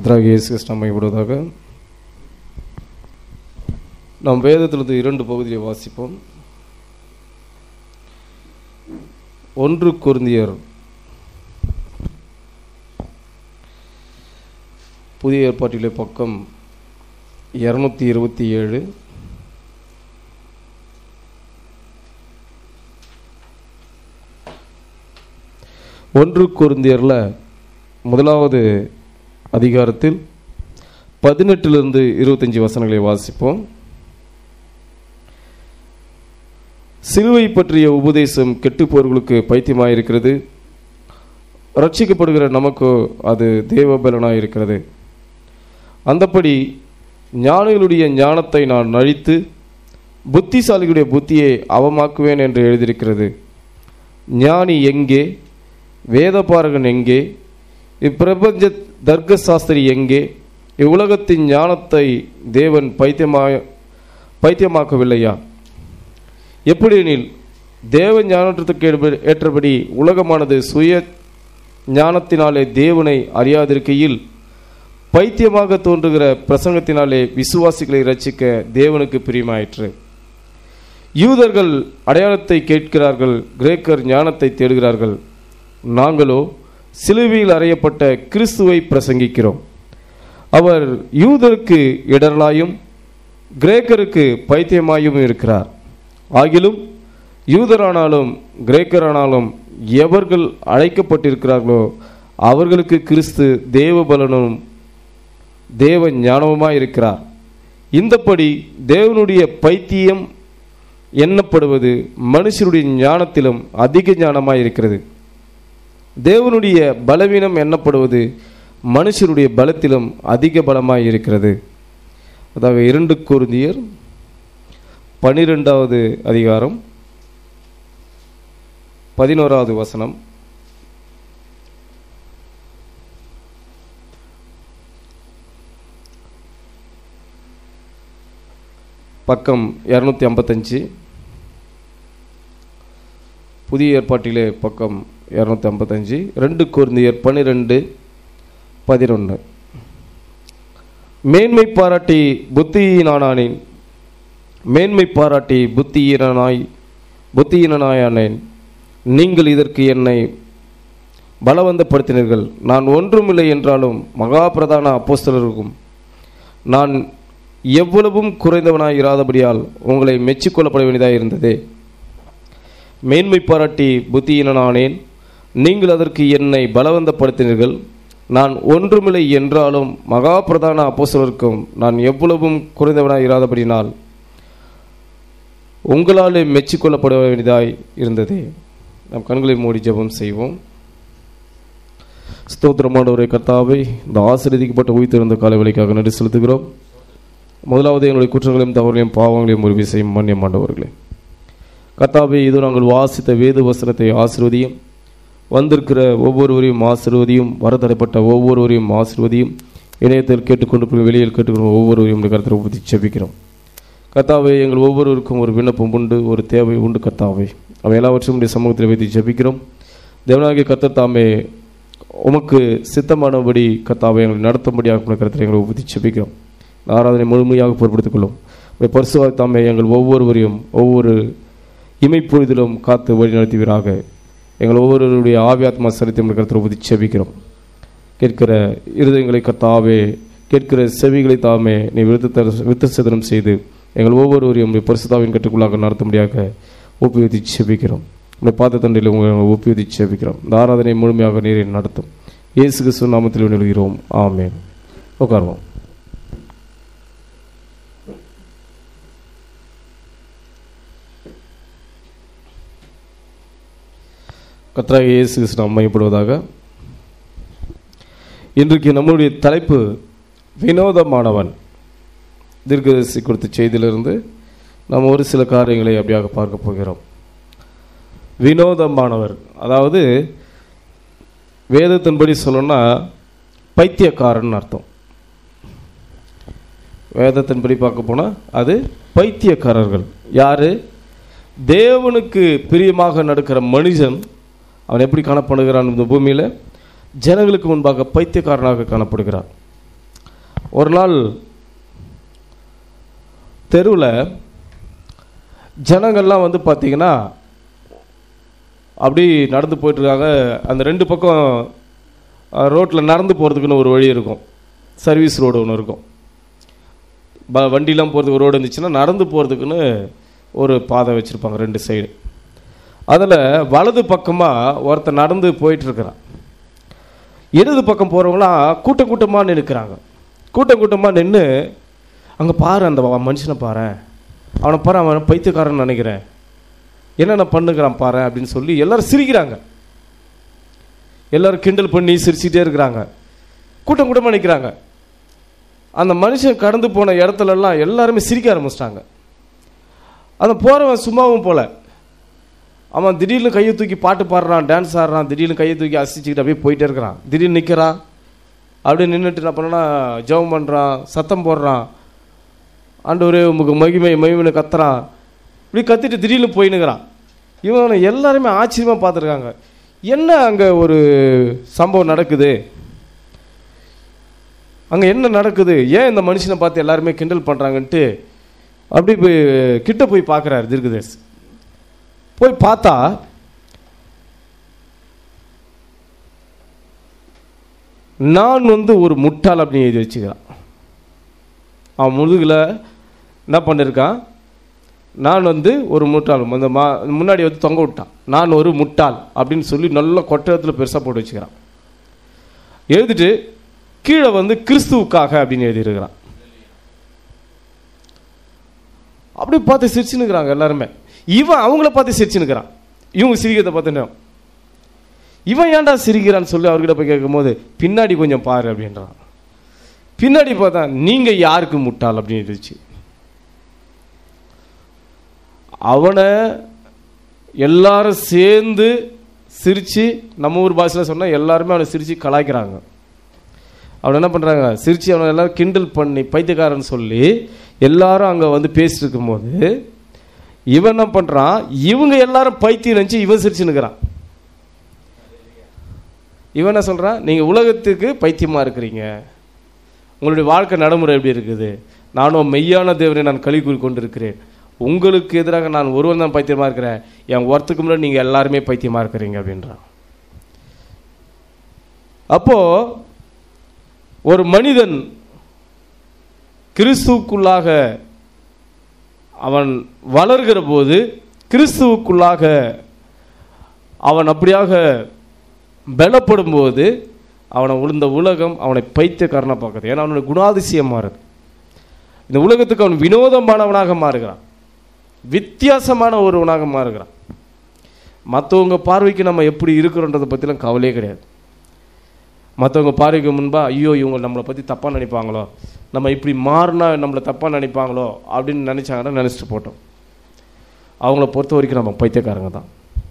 கத்ராக இயேசு கிறிஸ்து அமைப்படுவதாக நாம் வேதத்திலிருந்து இரண்டு பகுதியை வாசிப்போம் ஒன்று குருந்தியர் புதிய ஏற்பாட்டிலே பக்கம் இரநூத்தி இருபத்தி ஏழு ஒன்று குருந்தியரில் முதலாவது அதிகாரத்தில் பதினெட்டிலிருந்து இருபத்தஞ்சி வசனங்களை வாசிப்போம் சிலுவை பற்றிய உபதேசம் கெட்டுப்போர்களுக்கு பைத்தியமாயிருக்கிறது ரட்சிக்கப்படுகிற நமக்கோ அது தேவபலனாய் இருக்கிறது அந்தப்படி ஞானிகளுடைய ஞானத்தை நான் அழித்து புத்திசாலிகளுடைய புத்தியை அவமாக்குவேன் என்று எழுதியிருக்கிறது ஞானி எங்கே வேதபாரகன் எங்கே இப்பிரபஞ்ச தர்க்க சாஸ்திரி எங்கே இவ்வுலகத்தின் ஞானத்தை தேவன் பைத்தியமா பைத்தியமாக்கவில்லையா எப்படியெனில் தேவ ஞானத்திற்கு ஏற்ப- ஏற்றபடி உலகமானது சுய ஞானத்தினாலே தேவனை அறியாதிருக்கையில் பைத்தியமாக தோன்றுகிற பிரசங்கத்தினாலே விசுவாசிகளை ரட்சிக்க தேவனுக்கு பிரியமாயிற்று யூதர்கள் அடையாளத்தை கேட்கிறார்கள் கிரேக்கர் ஞானத்தை தேடுகிறார்கள் நாங்களோ சிலுவையில் அறையப்பட்ட கிறிஸ்துவை பிரசங்கிக்கிறோம் அவர் யூதருக்கு இடரலாயும் கிரேக்கருக்கு பைத்தியமாயும் இருக்கிறார் ஆகிலும் யூதரானாலும் கிரேக்கரானாலும் எவர்கள் அழைக்கப்பட்டிருக்கிறார்களோ அவர்களுக்கு கிறிஸ்து தேவபலனும் தேவ ஞானமுமாய் இருக்கிறார் இந்தப்படி தேவனுடைய பைத்தியம் எண்ணப்படுவது மனுஷருடைய ஞானத்திலும் அதிக ஞானமாய் இருக்கிறது தேவனுடைய பலவீனம் எண்ணப்படுவது மனுஷருடைய பலத்திலும் அதிக பலமாய் இருக்கிறது அதாவது இரண்டு குருந்தியர் பனிரெண்டாவது அதிகாரம் பதினோராவது வசனம் பக்கம் இரநூத்தி ஐம்பத்தஞ்சு புதிய ஏற்பாட்டிலே பக்கம் இரநூத்தி ஐம்பத்தஞ்சு ரெண்டு குருந்தியர் பன்னிரெண்டு பதினொன்று மேன்மை பாராட்டி புத்தியினானேன் மேன்மை பாராட்டி புத்தியீனனாய் புத்தியீனனாயானேன் நீங்கள் இதற்கு என்னை பலவந்தப்படுத்தினீர்கள் நான் ஒன்றுமில்லை என்றாலும் மகா பிரதான அப்போஸ்தலருக்கும் நான் எவ்வளவும் குறைந்தவனாய் இராதபடியால் உங்களை மெச்சிக்கொள்ளப்பட வேண்டியதாக இருந்ததே மேன்மை பாராட்டி புத்தியினானேன் நீங்கள் அதற்கு என்னை பலவந்தப்படுத்தினீர்கள் நான் ஒன்றுமில்லை என்றாலும் மகா பிரதான அப்போஸ்தலருக்கும் நான் எவ்வளவும் குறைந்தவனாய் இராதபடினால் உங்களாலே மெச்சிக்கொள்ளப்பட வேண்டியதாய் இருந்ததே நம் கண்களை மூடி ஜெபம் செய்வோம் ஸ்தோத்திரமானவரை கர்த்தாவை இந்த ஆசிரியதிக்கப்பட்ட உயிர்த்திருந்த கால வேலைக்காக நன்றி செலுத்துகிறோம் முதலாவது எங்களுடைய குற்றங்களையும் தவறுகளையும் பாவங்களையும் உறுதி செய்யும் மன்னியம் ஆண்டவர்களே கர்த்தாவே இது நாங்கள் வாசித்த வேத வசனத்தை ஆசிர்வதியும் வந்திருக்கிற ஒவ்வொருவரையும் ஆசிர்வதியும் வரதடைப்பட்ட ஒவ்வொருவரையும் ஆசிர்வதியும் இணையத்தில் கேட்டுக்கொண்டு வெளியில் கேட்டுக்கொண்டு ஒவ்வொருவரையும் உடைய கருத்தை ஊற்றி செபிக்கிறோம் கர்த்தாவே எங்கள் ஒவ்வொருவருக்கும் ஒரு விண்ணப்பம் உண்டு ஒரு தேவை உண்டு கர்த்தாவே அவை எல்லாவற்றையும் உடைய சமூகத்தில் வைத்து ஜெபிக்கிறோம் தேவனாகிய கர்த்தர் தாமே உமக்கு சித்தமானபடி கர்த்தாவை எங்களை நடத்தும்படியாக உடைய கருத்தை எங்களை ஊற்றி ஜெபிக்கிறோம் இந்த ஆராதனை முழுமையாக பொருட்படுத்திக் கொள்ளும் உடைய பரிசுவாக தாமே எங்கள் ஒவ்வொருவரையும் ஒவ்வொரு இமைப்பொழுதிலும் காத்து வழி நடத்துவீராக எங்கள் ஒவ்வொருவருடைய ஆவியாத்மா சரித்திரம் கருத்தை ஊற்றி ஜெபிக்கிறோம் கேட்கிற இருதயங்களை கத்தாவே கேட்கிற செவிகளை தாமே நீ விருத்த விருத்த சேதனம் செய்து எங்கள் ஒவ்வொருவரையும் உடைய பரிசுத்தாவின் கட்டுக்குள்ளாக நடத்தும்படியாக ஒப்புவித்து செபிக்கிறோம் உடைய பாத தண்டையில் உங்களை ஒப்புவித்து செபிக்கிறோம் இந்த ஆராதனை முழுமையாக நீரை நடத்தும் இயேசு கிறிஸ்து நாமத்தில் நிறுகிறோம் ஆமென் உட்காருவோம் கத்ராக இயேசு கிறிஸ்து அம்மையப்படுவதாக இன்றைக்கு நம்முடைய தலைப்பு வினோதமானவன் தீர்க்கதரிசி கொடுத்த செய்தியிலிருந்து நாம் ஒரு சில காரியங்களை அப்படியாக பார்க்க போகிறோம் வினோதமானவர் அதாவது வேதத்தின்படி சொல்லணும்னா பைத்தியக்காரன் அர்த்தம் வேதத்தின்படி பார்க்க போனால் அது பைத்தியக்காரர்கள் யாரு தேவனுக்கு பிரியமாக நடக்கிற மனுஷன் அவன் எப்படி காணப்படுகிறான் இந்த பூமியில் ஜனங்களுக்கு முன்பாக பைத்தியக்காரனாக காணப்படுகிறான் ஒரு நாள் தெருவில் ஜனங்கள்லாம் வந்து பார்த்தீங்கன்னா அப்படி நடந்து போயிட்டுருக்காங்க அந்த ரெண்டு பக்கம் ரோட்டில் நடந்து போகிறதுக்குன்னு ஒரு வழி இருக்கும் சர்வீஸ் ரோடு ஒன்று இருக்கும் ப வண்டிலாம் போகிறதுக்கு ரோடு இருந்துச்சுன்னா நடந்து போகிறதுக்குன்னு ஒரு பாதை வச்சுருப்பாங்க ரெண்டு சைடு அதில் வலது பக்கமாக ஒருத்தர் நடந்து போயிட்டுருக்கிறான் இடது பக்கம் போகிறவங்களாம் கூட்டம் கூட்டமாக நிற்கிறாங்க கூட்டம் கூட்டமாக நின்று அங்கே பாரு அந்த வ- மனுஷனை பாரு அவனை பாரு அவன் பைத்தியக்காரன் நினைக்கிறேன் என்னென்ன பண்ணுகிறான் பாரு அப்படின்னு சொல்லி எல்லாரும் சிரிக்கிறாங்க எல்லாரும் கிண்டல் பண்ணி சிரிச்சுட்டே இருக்கிறாங்க கூட்டம் கூட்டமாக நிற்கிறாங்க அந்த மனுஷன் கடந்து போன இடத்துல எல்லாம் எல்லாருமே சிரிக்க ஆரம்பிச்சிட்டாங்க அந்த போகிறவன் சும்மாவும் போல அவன் திடீர்னு கையை தூக்கி பாட்டு பாடுறான் டான்ஸ் ஆடுறான் திடீர்னு கையை தூக்கி அசிச்சுக்கிட்டு அப்படியே போயிட்டே இருக்கிறான் திடீர்னு நிற்கிறான் அப்படியே நின்றுட்டு என்ன பண்ணனா ஜெபம் பண்ணுறான் சத்தம் போடுறான் ஆண்டவரே உமக்கு மகிமை மகிமைன்னு கத்துறான் இப்படி கத்திட்டு திடீர்னு போயினுக்கிறான் இவனை எல்லாருமே ஆச்சரியமாக பார்த்துருக்காங்க என்ன அங்கே ஒரு சம்பவம் நடக்குது அங்கே என்ன நடக்குது ஏன் இந்த மனுஷனை பார்த்து எல்லாருமே கிண்டல் பண்ணுறாங்கன்ட்டு அப்படி போய் கிட்ட போய் பார்க்குறாரு தீர்க்கதரிசி போய் பார்த்தா நான் வந்து ஒரு முட்டாள் அப்படின்னு எழுதி வச்சுக்கிறான் அவன் முதுகில் என்ன பண்ணியிருக்கான் நான் வந்து ஒரு முட்டாள் அந்த மா முன்னாடி வந்து தொங்க விட்டான் நான் ஒரு முட்டாள் அப்படின்னு சொல்லி நல்ல கொட்டகத்தில் பெருசாக போட்டு வச்சுக்கிறான் எழுதிட்டு கீழே வந்து கிறிஸ்துவுக்காக அப்படின்னு எழுதியிருக்கிறான் அப்படி பார்த்து சிரிச்சுன்னுக்குறாங்க எல்லாருமே இவன் அவங்கள பார்த்து சிரிச்சுன்னுக்குறான் இவங்க சிரிக்கிறத பார்த்துன்னு இவன் ஏன்டா சிரிக்கிறான்னு சொல்லி அவர்கிட்ட போய் கேட்கும்போது பின்னாடி கொஞ்சம் பாரு அப்படின்றான் பின்னாடி பார்த்தா நீங்க யாருக்கு முட்டாள் அப்படின்னு இருந்துச்சு அவனை எல்லாரும் சேர்ந்து சிரிச்சு நம்ம ஊர் பாஷையில் சொன்னா எல்லாருமே அவனை சிரிச்சு கலாய்க்கிறாங்க அவன் என்ன பண்றாங்க சிரிச்சு அவனை எல்லாரும் கிண்டல் பண்ணி பைத்தியக்காரன் சொல்லி எல்லாரும் அங்க வந்து பேசிட்டு இருக்கும்போது இவன் என்ன பண்றான் இவங்க எல்லாரும் பைத்தியம் நினைச்சு இவன் சிரிச்சு நிற்கிறான் இவன் என்ன சொல்றான் நீங்க உலகத்துக்கு பைத்தியமா இருக்கிறீங்க உங்களுடைய வாழ்க்கை நடைமுறை எப்படி இருக்குது நானும் மெய்யான தேவனை நான் களி கூறி கொண்டிருக்கிறேன் உங்களுக்கு எதிராக நான் ஒருவன் தான் பைத்தியமா இருக்கிறேன் என் ஒருத்துக்கு முன்னாடி நீங்க எல்லாருமே பைத்தியமா இருக்கிறீங்க அப்படின்றான் அப்போ ஒரு மனிதன் கிறிஸ்துவுக்குள்ளாக அவன் வளர்கிற போது கிறிஸ்துவுக்குள்ளாக அவன் அப்படியாக பலப்படும் போது அவனை இந்த உலகம் அவனை பைத்தியக்காரனாக பார்க்குது ஏன்னா அவனுடைய குணாதிசயம் மாறுது இந்த உலகத்துக்கு அவன் வினோதமானவனாக மாறுகிறான் வித்தியாசமான ஒருவனாக மாறுகிறான் மற்றவங்க பார்வைக்கு நம்ம எப்படி இருக்கிறோன்றதை பற்றிலாம் கவலையே கிடையாது மற்றவங்க பார்வைக்கு முன்பா ஐயோ இவங்க நம்மளை பற்றி தப்பாக நினைப்பாங்களோ நம்ம இப்படி மாறினா நம்மளை தப்பாக நினைப்பாங்களோ அப்படின்னு நினச்சாங்கன்னா நினச்சிட்டு போட்டோம் அவங்கள பொறுத்த வரைக்கும் நம்ம பைத்தியக்காரங்க தான்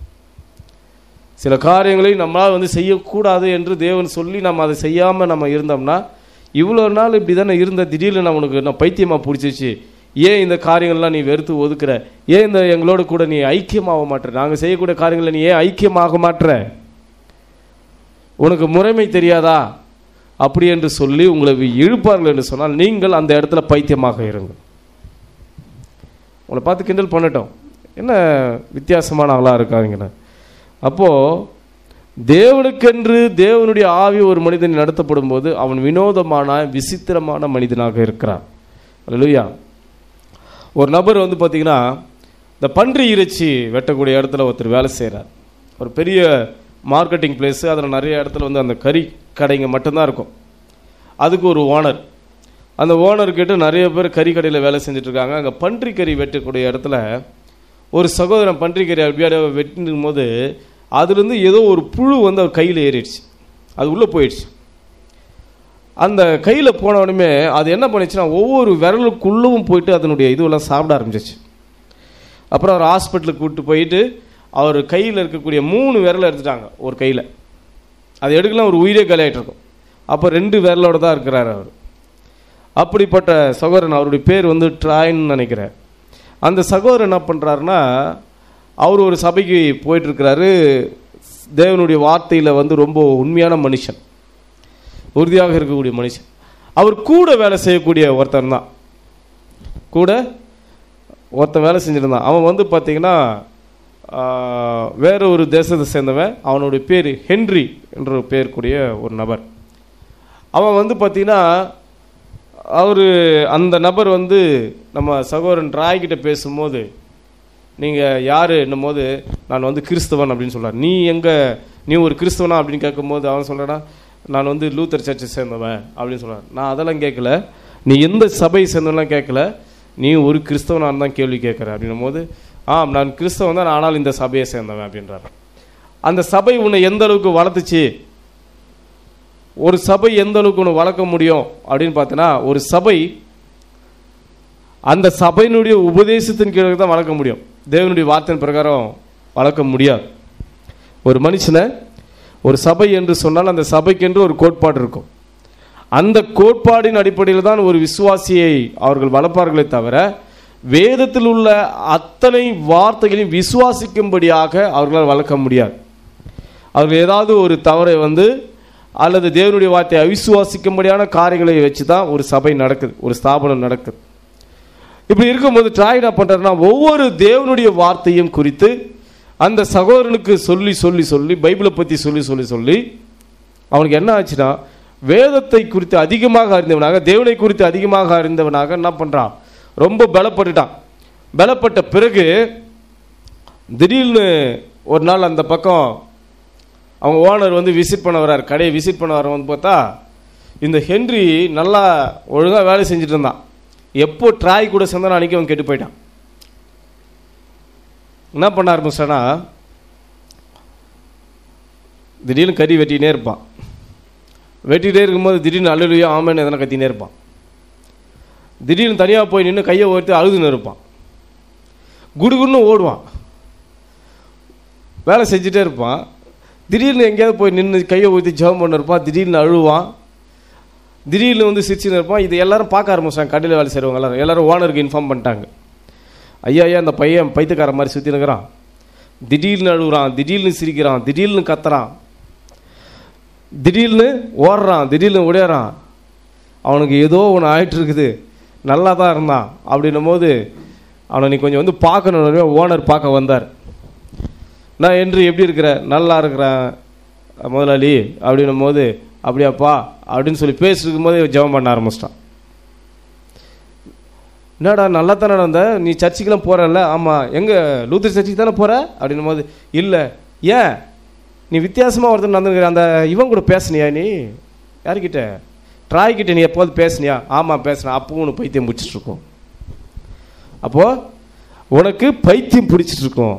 சில காரியங்களை நம்மளால் வந்து செய்யக்கூடாது என்று தேவன் சொல்லி நம்ம அதை செய்யாமல் நம்ம இருந்தோம்னா இவ்வளோ நாள் இப்படி தானே இருந்த திடீர்னு நான் உனக்கு நான் பைத்தியமாக பிடிச்சிச்சு ஏன் இந்த காரியங்கள்லாம் நீ வெறுத்து ஒதுக்குற ஏன் இந்த எங்களோட கூட நீ ஐக்கியமாக மாட்டுற நாங்கள் செய்யக்கூடிய காரியங்களை நீ ஏன் ஐக்கியமாக மாட்டுற உனக்கு முறைமை தெரியாதா அப்படி என்று சொல்லி உங்களை இழுப்பார்கள் என்று சொன்னால் நீங்கள் அந்த இடத்துல பைத்தியமாக இருங்கள் உங்களை பார்த்து கிண்டல் பண்ணட்டும் என்ன வித்தியாசமான ஆளாக இருக்காங்கன்னு அப்போது தேவனுக்கென்று தேவனுடைய ஆவி ஒரு மனிதன் நடத்தப்படும் போது அவன் வினோதமான விசித்திரமான மனிதனாக இருக்கிறான் அல்லையா ஒரு நபர் வந்து பார்த்தீங்கன்னா இந்த பன்றி இறைச்சி வெட்டக்கூடிய இடத்துல ஒருத்தர் வேலை செய்கிறார் ஒரு பெரிய மார்க்கெட்டிங் பிளேஸு அதில் நிறைய இடத்துல வந்து அந்த கறி கடைங்க மட்டும்தான் இருக்கும் அதுக்கு ஒரு ஓனர் அந்த ஓனர் கிட்ட நிறைய பேர் கறி கடையில் வேலை செஞ்சுட்டு இருக்காங்க அங்கே பன்றி கறி வெட்டக்கூடிய இடத்துல ஒரு சகோதரன் பன்றி கறி அப்படியே வெட்டினும் போது அதுலேருந்து ஏதோ ஒரு புழு வந்து அவர் கையில் ஏறிடுச்சு அது உள்ளே போயிடுச்சு அந்த கையில் போன உடனே அது என்ன பண்ணுச்சுன்னா ஒவ்வொரு விரலுக்குள்ளவும் போயிட்டு அதனுடைய இதுவெல்லாம் சாப்பிட ஆரம்பிச்சிச்சு அப்புறம் அவர் ஹாஸ்பிட்டலுக்கு கூப்பிட்டு போயிட்டு அவர் கையில் இருக்கக்கூடிய மூணு விரலை எடுத்துட்டாங்க ஒரு கையில் அது எடுக்கலாம் ஒரு உயிரே காலியாயிட்டு இருக்கும் அப்போ ரெண்டு விரலோட தான் இருக்கிறார் அவர் அப்படிப்பட்ட சகோதரன் அவருடைய பேர் வந்து ட்ராயின்னு நினைக்கிறேன் அந்த சகோதரன் என்ன பண்ணுறாருன்னா அவர் ஒரு சபைக்கு போயிட்டுருக்கிறாரு தேவனுடைய வார்த்தையில் வந்து ரொம்ப உண்மையான மனுஷன் உறுதியாக இருக்கக்கூடிய மனுஷன் அவர் கூட வேலை செய்யக்கூடிய ஒருத்தன் தான் கூட ஒருத்தன் வேலை செஞ்சுருந்தான் அவன் வந்து பார்த்தீங்கன்னா ஆஹ், வேற ஒரு தேசத்தை சேர்ந்தவன் அவனுடைய பேர் ஹென்றி என்ற ஒரு பேர் கூடிய ஒரு நபர் அவன் வந்து பார்த்தீங்கன்னா அவர் அந்த நபர் வந்து நம்ம சகோதரன் ராய் கிட்ட பேசும்போது நீங்கள் யார் என்னும் போது நான் வந்து கிறிஸ்தவன் அப்படின்னு சொல்றார் நீ எங்கே நீ ஒரு கிறிஸ்தவனா அப்படின்னு கேட்கும்போது அவன் சொல்கிறானா நான் வந்து லூத்தர் சர்ச்சை சேர்ந்தவன் அப்படின்னு சொல்கிறான் நான் அதெல்லாம் கேட்கல நீ எந்த சபை சேர்ந்தவன்லாம் கேட்கல நீ ஒரு கிறிஸ்தவனாக தான் கேள்வி கேட்குற அப்படின்னும் போது ஆம் நான் கிறிஸ்தவன் தான் ஆனால் இந்த சபையை சேர்ந்தவன் அப்படின்றார் அந்த சபை உன்னை எந்த அளவுக்கு வளர்த்துச்சு ஒரு சபை எந்த அளவுக்கு உன்னை வளர்க்க முடியும் அப்படின்னு பார்த்தீங்கன்னா ஒரு சபை அந்த சபையினுடைய உபதேசத்தின் கீழே தான் வளர்க்க முடியும் தேவனுடைய வார்த்தையின் பிரகாரம் வளர்க்க முடியாது ஒரு மனுஷனை ஒரு சபை என்று சொன்னால் அந்த சபைக்கென்று ஒரு கோட்பாடு இருக்கும் அந்த கோட்பாடின் அடிப்படையில் தான் ஒரு விசுவாசியை அவர்கள் வளர்ப்பார்களே தவிர வேதத்தில் உள்ள அத்தனை வார்த்தைகளையும் விசுவாசிக்கும்படியாக அவர்களால் வளர்க்க முடியாது அவர்கள் ஏதாவது ஒரு தவறை வந்து அல்லது தேவனுடைய வார்த்தையை அவிசுவாசிக்கும்படியான காரியங்களை வச்சு தான் ஒரு சபை நடக்குது ஒரு ஸ்தாபனம் நடக்குது இப்படி இருக்கும்போது ட்ராய் என்ன பண்றாருன்னா ஒவ்வொரு தேவனுடைய வார்த்தையும் குறித்து அந்த சகோதரனுக்கு சொல்லி சொல்லி சொல்லி பைபிளை பற்றி சொல்லி சொல்லி சொல்லி அவனுக்கு என்ன ஆச்சுன்னா வேதத்தை குறித்து அதிகமாக அறிந்தவனாக தேவனை குறித்து அதிகமாக அறிந்தவனாக என்ன பண்ணுறான் ரொம்ப பலப்பட்டுட்டான் பலப்பட்ட பிறகு திடீர்னு ஒரு நாள் அந்த பக்கம் அவங்க ஓனர் வந்து விசிட் பண்ண வர்றார் கடையை விசிட் பண்ண வர வந்து பார்த்தா இந்த ஹென்றி நல்லா ஒழுங்காக வேலை செஞ்சுட்டு இருந்தான் எப்போ ட்ராய் கூட சேர்ந்தாலும் அன்றைக்கி அவன் கெட்டு போயிட்டான் என்ன பண்ண ஆரம்பிச்சானா திடீர்னு கறி வெட்டினே இருப்பான் வெட்டிகிட்டே இருக்கும்போது திடீர்னு அழுலையோ ஆமேன்னு எதனா கத்தினே இருப்பான் திடீர்னு தனியாக போய் நின்று கையை ஓர்த்து அழுதுன்னு இருப்பான் குடுகுன்னு ஓடுவான் வேலை செஞ்சுட்டே இருப்பான் திடீர்னு எங்கேயாவது போய் நின்று கையை ஊற்றி ஜெபம் பண்ண இருப்பான் திடீர்னு அழுவான் திடீர்னு வந்து சிரிச்சுன்னு இருப்பான் இது எல்லாரும் பார்க்க ஆரம்பிச்சாங்க கடையில் வேலை செய்கிறவங்க எல்லாரும் எல்லாரும் ஓனருக்கு இன்ஃபார்ம் பண்ணிட்டாங்க ஐயா ஐயா அந்த பையன் பைத்தியக்கார மாதிரி சுற்றி நிற்கிறான் திடீர்னு அழுகுறான் திடீர்னு சிரிக்கிறான் திடீர்னு கத்துறான் திடீர்னு ஓடுறான் திடீர்னு ஓடியாரான் அவனுக்கு ஏதோ ஒன்று ஆயிட்டு இருக்குது நல்லா தான் இருந்தான் அப்படின்னும் போது அவனை நீ கொஞ்சம் வந்து பார்க்கணும் ஓனர் பார்க்க வந்தார் நான் என்று எப்படி இருக்கிற நல்லா இருக்கிறேன் முதலாளி அப்படின்னும் போது அப்படியாப்பா அப்படின்னு சொல்லி பேசிருக்கும் போது ஜெபம் பண்ண ஆரம்பிச்சிட்டான் என்னடா நல்லா தானே நடந்த நீ சர்ச்சுக்கெல்லாம் போகிறல்ல ஆமாம் எங்கே லூத்தர் சர்ச்சுக்கு தானே போகிற அப்படின்னும் போது இல்லை ஏன் நீ வித்தியாசமாக ஒருத்தர் நடந்துக்கிற அந்த இவன் கூட பேசுனியா நீ யார்கிட்ட ட்ராய் கிட்ட நீ எப்போது பேசுனியா ஆமாம் பேசுனேன் அப்போ உனக்கு பைத்தியம் பிடிச்சிட்டு இருக்கும் அப்போது உனக்கு பைத்தியம் பிடிச்சிட்டு இருக்கும்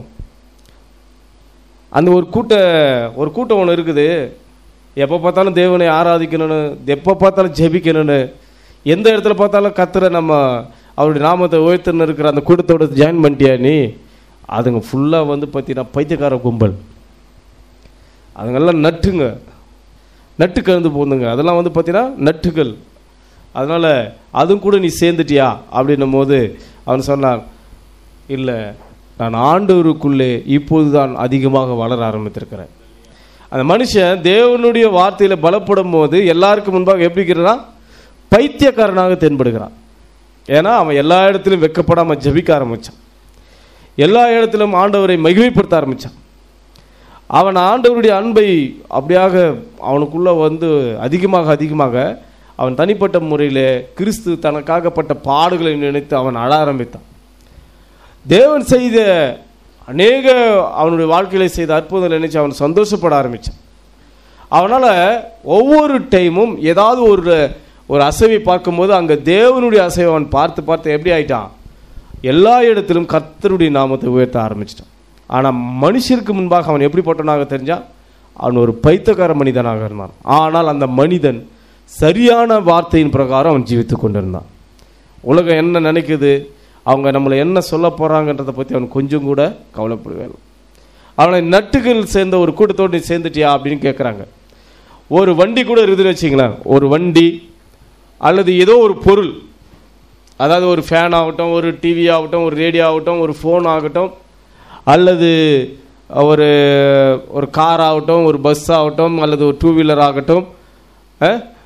அந்த ஒரு கூட்ட ஒரு கூட்டம் ஒன்று இருக்குது எப்போ பார்த்தாலும் தேவனை ஆராதிக்கணும்னு எப்போ பார்த்தாலும் ஜெபிக்கணும்னு எந்த இடத்துல பார்த்தாலும் கத்துற நம்ம அவருடைய நாமத்தை உயர்த்துன்னு இருக்கிற அந்த கூட்டத்தோட ஜாயின் பண்ணிட்டியா நீ அதுங்க ஃபுல்லாக வந்து பார்த்தீங்கன்னா பைத்தியக்கார கும்பல் அதுங்கெல்லாம் நட்டுங்க நட்டு கலந்து போந்துங்க அதெல்லாம் வந்து பார்த்தீங்கன்னா நட்டுகள் அதனால் அதுவும் கூட நீ சேர்ந்துட்டியா அப்படின்னும் போது அவன் சொன்னான் இல்லை நான் ஆண்டவருக்குள்ளே இப்போதுதான் அதிகமாக வளர ஆரம்பித்திருக்கிறேன் அந்த மனுஷன் தேவனுடைய வார்த்தையில் பலப்படும் போது எல்லாருக்கும் முன்பாக எப்படி இருக்கிறான் பைத்தியக்காரனாக தென்படுகிறான் ஏன்னா அவன் எல்லா இடத்திலும் வெக்கப்படாமல் ஜபிக்க ஆரம்பித்தான் எல்லா இடத்திலும் ஆண்டவரை மகிமைப்படுத்த ஆரம்பித்தான் அவன் ஆண்டவருடைய அன்பை அப்படியாக அவனுக்குள்ள வந்து அதிகமாக அதிகமாக அவன் தனிப்பட்ட முறையில் கிறிஸ்து தனக்காகப்பட்ட பாடுகளை நினைத்து அவன் அழ ஆரம்பித்தான் தேவன் செய்த அநேக அவனுடைய வாழ்க்கையில செய்த அற்புதங்களை நினைச்சு அவன் சந்தோஷப்பட ஆரம்பித்தான் அவனால் ஒவ்வொரு டைமும் ஏதாவது ஒரு ஒரு அசைவை பார்க்கும்போது அங்கே தேவனுடைய அசைவை அவன் பார்த்து பார்த்து எப்படி ஆயிட்டான் எல்லா இடத்திலும் கர்த்தருடைய நாமத்தை உயர்த்த ஆரம்பிச்சிட்டான் ஆனால் மனுஷருக்கு முன்பாக அவன் எப்படிப்பட்டவனாக தெரிஞ்சான் அவன் ஒரு பைத்தக்கார மனிதனாக இருந்தான் ஆனால் அந்த மனிதன் சரியான வார்த்தையின் பிரகாரம் அவன் ஜீவித்து கொண்டிருந்தான் உலகம் என்ன நினைக்குது அவங்க நம்மளை என்ன சொல்ல போகிறாங்கன்றதை பற்றி அவன் கொஞ்சம் கூட கவலைப்படுவே இல்லை. அவனை நட்டுகள் சேர்ந்த ஒரு கூட்டத்தோடு நீ சேர்ந்துட்டியா அப்படின்னு கேட்குறாங்க ஒரு வண்டி கூட இருக்குதுன்னு வச்சிங்களேன் ஒரு வண்டி அல்லது ஏதோ ஒரு பொருள் அதாவது ஒரு ஃபேன் ஆகட்டும் ஒரு டிவி ஆகட்டும் ஒரு ரேடியோ ஆகட்டும் ஒரு ஃபோன் ஆகட்டும் அல்லது ஒரு ஒரு கார் ஆகட்டும் ஒரு பஸ் ஆகட்டும் அல்லது ஒரு டூ வீலர் ஆகட்டும் அஹ்,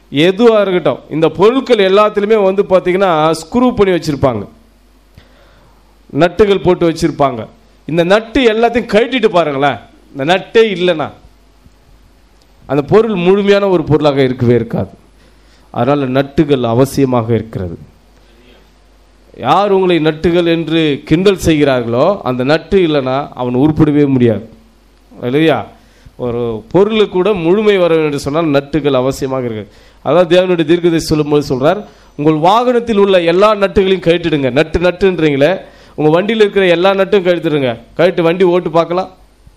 எதுவாக இருக்கட்டும் இந்த பொருட்கள் எல்லாத்துலேயுமே வந்து பார்த்தீங்கன்னா ஸ்க்ரூ பண்ணி வச்சுருப்பாங்க நட்டுகள் போட்டு வச்சுருப்பாங்க இந்த நட்டு எல்லாத்தையும் கழட்டிட்டு பாருங்களேன் இந்த நட்டே இல்லைன்னா அந்த பொருள் முழுமையான ஒரு பொருளாக இருக்கவே இருக்காது அதனால் நட்டுகள் அவசியமாக இருக்கிறது யார் உங்களை நட்டுகள் என்று கிண்டல் செய்கிறார்களோ அந்த நட்டு இல்லைன்னா அவன் உருப்பிடவே முடியாது இல்லையா ஒரு பொருளுக்கு கூட முழுமை வர வேண்டும் என்று சொன்னால் நட்டுகள் அவசியமாக இருக்கு அதாவது தேவனுடைய தீர்க்கதை சொல்லும்போது சொல்றார் உங்கள் வாகனத்தில் உள்ள எல்லா நட்டுகளையும் கழட்டிடுங்க நட்டு நட்டுன்றீங்களே உங்கள் வண்டியில் இருக்கிற எல்லா நட்டும் கழட்டிடுங்க கழட்டி வண்டி ஓட்டு பார்க்கலாம்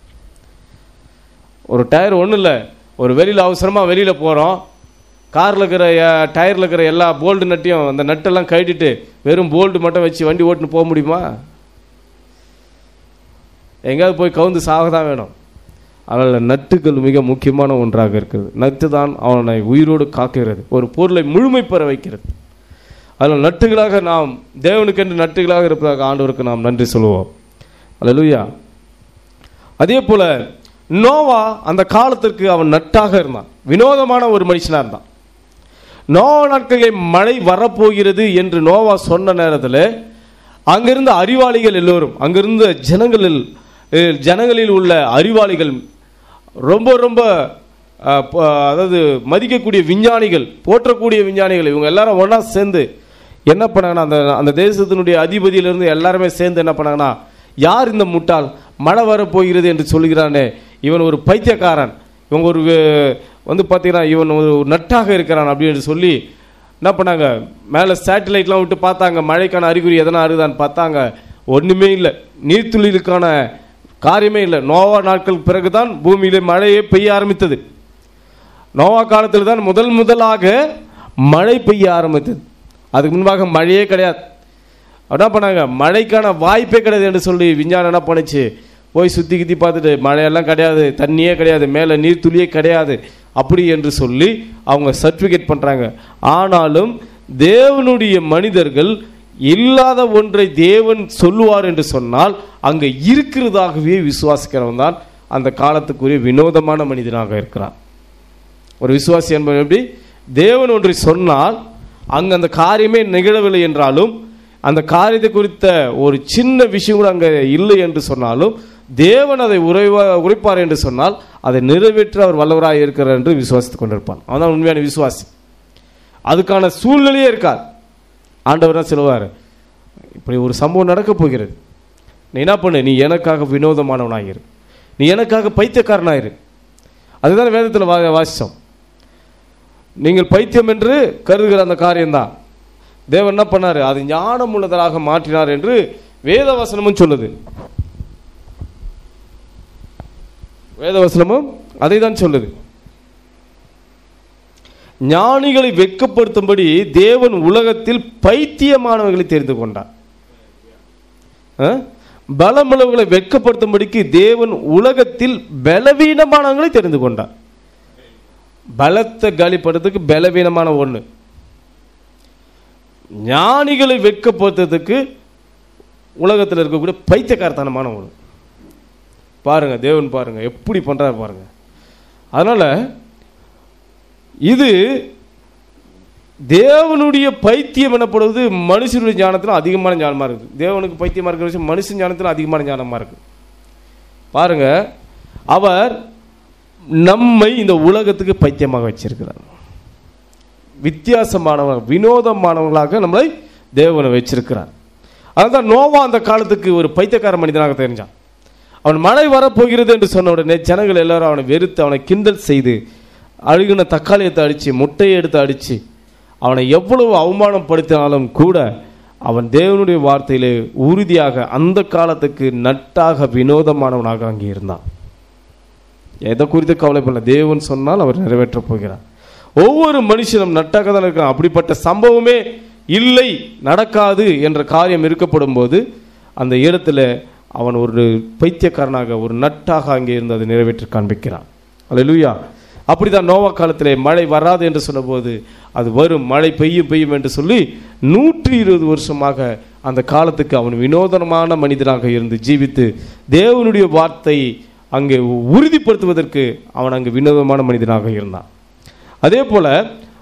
ஒரு டயர் ஒன்றும் இல்லை ஒரு வெளியில் அவசரமாக வெளியில் போகிறோம் காரில் இருக்கிற டயரில் இருக்கிற எல்லா போல்டு நட்டையும் அந்த நட்டெல்லாம் கழட்டிட்டு வெறும் போல்டு மட்டும் வச்சு வண்டி ஓட்டுன்னு போக முடியுமா எங்கேயாவது போய் கவுந்து சாக தான் வேணும் அதனால் நட்டுகள் மிக முக்கியமான ஒன்றாக இருக்குது நட்டு தான் அவனை உயிரோடு காக்கிறது ஒரு பொருளை முழுமை பெற வைக்கிறது அதில் நட்டுகளாக நாம் தேவனுக்கென்று நட்டுகளாக இருப்பதாக ஆண்டவருக்கு நாம் நன்றி சொல்லுவோம் அல்லேலூயா அதே போல நோவா அந்த காலத்திற்கு அவன் நட்டாக இருந்தான் வினோதமான ஒரு மனுஷனாக இருந்தான் நோவா நாட்களில் மழை வரப்போகிறது என்று நோவா சொன்ன நேரத்தில் அங்கிருந்த அறிவாளிகள் எல்லோரும் அங்கிருந்த ஜனங்களில் அஹ், ஜனங்களில் உள்ள அறிவாளிகள் ரொம்ப ரொம்ப அஹ், ப- அதாவது மதிக்கக்கூடிய விஞ்ஞானிகள் போற்றக்கூடிய விஞ்ஞானிகள் இவங்க எல்லாரும் ஒன்றா சேர்ந்து என்ன பண்ணாங்கன்னா அந்த அந்த தேசத்தினுடைய அதிபதியிலிருந்து எல்லாருமே சேர்ந்து என்ன பண்ணாங்கன்னா யார் இந்த முட்டாள் மழை வரப்போகிறது என்று சொல்கிறானே இவன் ஒரு பைத்தியக்காரன் இவங்க ஒரு வே- வந்து பார்த்தீங்கன்னா இவன் ஒரு நட்டாக இருக்கிறான் அப்படின்னு சொல்லி என்ன பண்ணாங்க மேலே சேட்டலைட்லாம் விட்டு பார்த்தாங்க மழைக்கான அறிகுறி எதனா இருக்குதான்னு பார்த்தாங்க ஒன்றுமே இல்லை நீர்த்துளிகளுக்கான காரியமே இல்லை நோவா நாட்கள் பிறகுதான் பூமியிலே மழையே பெய்ய ஆரம்பித்தது நோவா காலத்தில் தான் முதல் முதலாக மழை பெய்ய ஆரம்பித்தது அதுக்கு முன்பாக மழையே கிடையாது என்ன பண்ணாங்க மழைக்கான வாய்ப்பே கிடையாது என்று சொல்லி விஞ்ஞானம் என்ன பண்ணுச்சு போய் சுற்றி கித்தி பார்த்துட்டு மழையெல்லாம் கிடையாது தண்ணியே கிடையாது மேலே நீர் துளியே கிடையாது அப்படி என்று சொல்லி அவங்க சர்டிஃபிகேட் பண்ணுறாங்க ஆனாலும் தேவனுடைய மனிதர்கள் இல்லாத ஒன்றை தேவன் சொல்லுவார் என்று சொன்னால் அங்கே இருக்கிறதாகவே விசுவாசிக்கிறவன் தான் அந்த காலத்துக்குரிய வினோதமான மனிதனாக இருக்கிறான் ஒரு விசுவாசி என்பது எப்படி தேவன் ஒன்றை சொன்னால் அங்கே அந்த காரியமே நிகழவில்லை என்றாலும் அந்த காரியத்தை குறித்த ஒரு சின்ன விஷயம் கூட அங்கே இல்லை என்று சொன்னாலும் தேவன் அதை உரைவா உரைப்பார் என்று சொன்னால் அதை நிறைவேற்ற அவர் வல்லவராக இருக்கிறார் என்று விசுவாசித்துக் கொண்டிருப்பான் அவன் உண்மையான விசுவாசி அதுக்கான சூழ்நிலையே இருக்காது ஆண்டவர் தான் சொல்லுவார் இப்படி ஒரு சம்பவம் நடக்க போகிறது நீ என்ன பண்ணு நீ எனக்காக வினோதமானவனாயிரு நீ எனக்காக பைத்தியக்காரனாயிரு அதுதான் வேதத்தில் வா வாசித்தோம் நீங்கள் பைத்தியம் என்று கருதுகிற அந்த காரியம்தான் தேவன் என்ன பண்ணாரு அது ஞானம் உள்ளதாக மாற்றினார் என்று வேதவசனமும் சொல்லுது வேதவசனமும் அதை தான் சொல்லுது ஞானிகளை வெட்கப்படுத்தும்படி தேவன் உலகத்தில் பைத்தியமானவர்களை தெரிந்து கொண்டார் அஹ்? பலமுள்ளவர்களை வெட்கப்படுத்தும்படிக்கு தேவன் உலகத்தில் பலவீனமானவர்களை தெரிந்து கொண்டார் பலத்தை காலிப்படுறதுக்கு பலவீனமான ஒன்று ஞானிகளை வெட்கப்படுத்துறதுக்கு உலகத்தில் இருக்கக்கூடிய பைத்தியக்காரத்தனமான ஒன்று பாருங்க தேவன் பாருங்க எப்படி பண்றாரு பாருங்க அதனால இது தேவனுடைய பைத்தியம் எனப்படுவது மனுஷனுடைய ஞானத்தில் அதிகமான ஞானமா இருக்கு தேவனுக்கு பைத்தியமா இருக்கிற விஷயம் மனுஷன் ஞானத்தில் அதிகமான ஞானமா இருக்கு பாருங்க அவர் நம்மை இந்த உலகத்துக்கு பைத்தியமாக வச்சிருக்கிறார் வித்தியாசமானவங்க வினோதமானவங்களாக நம்மளை தேவனை வச்சிருக்கிறார் அதுதான் நோவா அந்த காலத்துக்கு ஒரு பைத்தியக்கார மனிதனாக தெரிஞ்சான் அவன் மழை வரப்போகிறது என்று சொன்ன உடனே ஜனங்கள் எல்லாரும் அவனை வெறுத்து அவனை கிண்டல் செய்து அழுகின தக்காளியத்தை அடித்து முட்டையை எடுத்து அடித்து அவனை எவ்வளவு அவமானப்படுத்தினாலும் கூட அவன் தேவனுடைய வார்த்தையிலே உறுதியாக அந்த காலத்துக்கு நட்டாக வினோதமானவனாக அங்கே இருந்தான் எதை குறித்து கவலைப்படல தேவன் சொன்னால் அவர் நிறைவேற்றப் போகிறார் ஒவ்வொரு மனுஷனும் நட்டாக தான் இருக்கான் அப்படிப்பட்ட சம்பவமே இல்லை நடக்காது என்ற காரியம் இருக்கப்படும் போது அந்த இடத்துல அவன் ஒரு பைத்தியக்காரனாக ஒரு நட்டாக அங்கே இருந்து அதை நிறைவேற்றி காண்பிக்கிறான் அல்லேலூயா அப்படிதான் நோவா காலத்திலே மழை வராது என்று சொன்னபோது அது வரும் மழை பெய்யும் பெய்யும் என்று சொல்லி நூற்றி இருபது வருஷமாக அந்த காலத்துக்கு அவன் வினோதனமான மனிதனாக இருந்து ஜீவித்து தேவனுடைய வார்த்தை அங்கே உறுதிப்படுத்துவதற்கு அவன் அங்கு வினோதமான மனிதனாக இருந்தான் அதே போல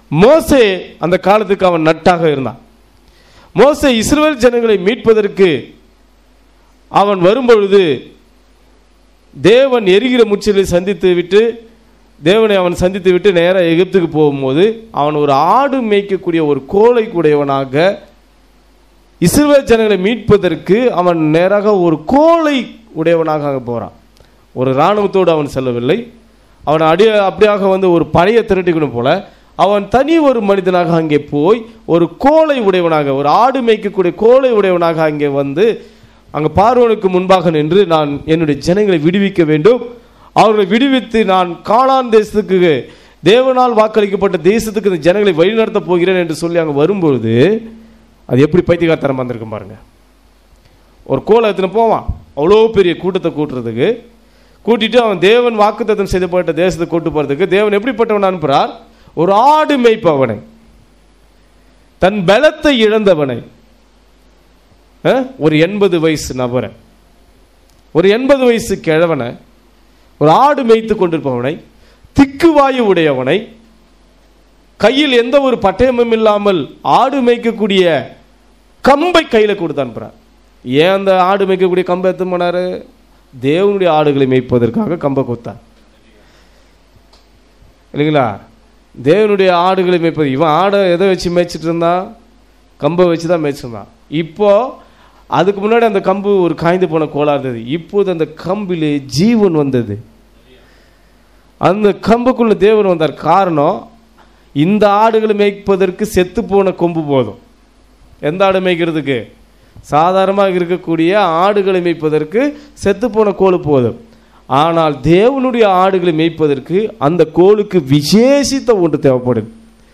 மோசே அந்த காலத்துக்கு அவன் நட்டாக இருந்தான் மோசே இஸ்ரவேல் ஜனங்களை மீட்பதற்கு அவன் வரும்பொழுது தேவன் எரிகிற முச்சிலை சந்தித்து விட்டு தேவனை அவன் சந்தித்து விட்டு நேராக எகிப்துக்கு போகும்போது அவன் ஒரு ஆடு மேய்க்கக்கூடிய ஒரு கோலை கூடையவனாக இஸ்ரவேல் ஜனங்களை மீட்பதற்கு அவன் நேராக ஒரு கோலை உடையவனாக அங்கே போகிறான் ஒரு இராணுவத்தோடு அவன் செல்லவில்லை அவன் அடி அப்படியாக வந்து ஒரு பழைய திரட்டிக்கணும் போல அவன் தனி ஒரு மனிதனாக அங்கே போய் ஒரு கோலை உடையவனாக ஒரு ஆடு மேய்க்கக்கூடிய கோலை உடையவனாக அங்கே வந்து அங்கே பார்வனுக்கு முன்பாக நின்று நான் என்னுடைய ஜனங்களை விடுவிக்க வேண்டும் அவர்களை விடுவித்து நான் கானான் தேசத்துக்கு தேவனால் வாக்களிக்கப்பட்ட தேசத்துக்கு இந்த ஜனங்களை வழிநடத்த போகிறேன் என்று சொல்லி அங்கே வரும்பொழுது அது எப்படி பைத்தியகாரத்தனம் வந்திருக்கும் பாருங்க ஒரு கோலை எடுத்துன்னு போவான் அவ்வளோ பெரிய கூட்டத்தை கூட்டுறதுக்கு கூட்டிட்டு அவன் தேவன் வாக்குத்தத்தம் செய்யப்பட்ட தேசத்தை கூட்டு போறதுக்கு தேவன் எப்படிப்பட்டவன் அனுப்புறார் ஒரு ஆடு மேய்ப்பவனை தன் பலத்தை இழந்தவனை அஹ், ஒரு எண்பது வயசு நபரை ஒரு எண்பது வயசு கிழவனை ஒரு ஆடு மேய்த்து கொண்டிருப்பவனை திக்குவாயு உடையவனை கையில் எந்த ஒரு பட்டயமும் இல்லாமல் ஆடு மேய்க்கக்கூடிய கம்பை கையில கொடுத்து அனுப்புறார் ஏன் அந்த ஆடு மேய்க்கக்கூடிய கம்பை எடுத்து போனாரு தேவனுடைய ஆடுகளை மேய்ப்பதற்காக கம்பை கொடுத்தார் இல்லைங்களா தேவனுடைய ஆடுகளை மேய்ப்பது இவன் ஆடை எதை வச்சு மேய்ச்சிட்டு இருந்தான் கம்பை வச்சு தான் மேய்ச்சிருந்தான் இப்போ அதுக்கு முன்னாடி அந்த கம்பு ஒரு காய்ந்து போன கோலா இருந்தது இப்போது அந்த கம்பிலே ஜீவன் வந்தது அந்த கம்புக்குள்ள தேவன் வந்தார் காரணம் இந்த ஆடுகளை மேய்ப்பதற்கு செத்து போன கொம்பு போதும் எந்த ஆடு மேய்க்கிறதுக்கு சாதாரணமாக இருக்கக்கூடிய ஆடுகளை மேய்ப்பதற்கு செத்து போன கோல் போதும் ஆனால் தேவனுடைய ஆடுகளை மேய்ப்பதற்கு அந்த கோலுக்கு விசேஷித்த ஒன்று தேவைப்படுது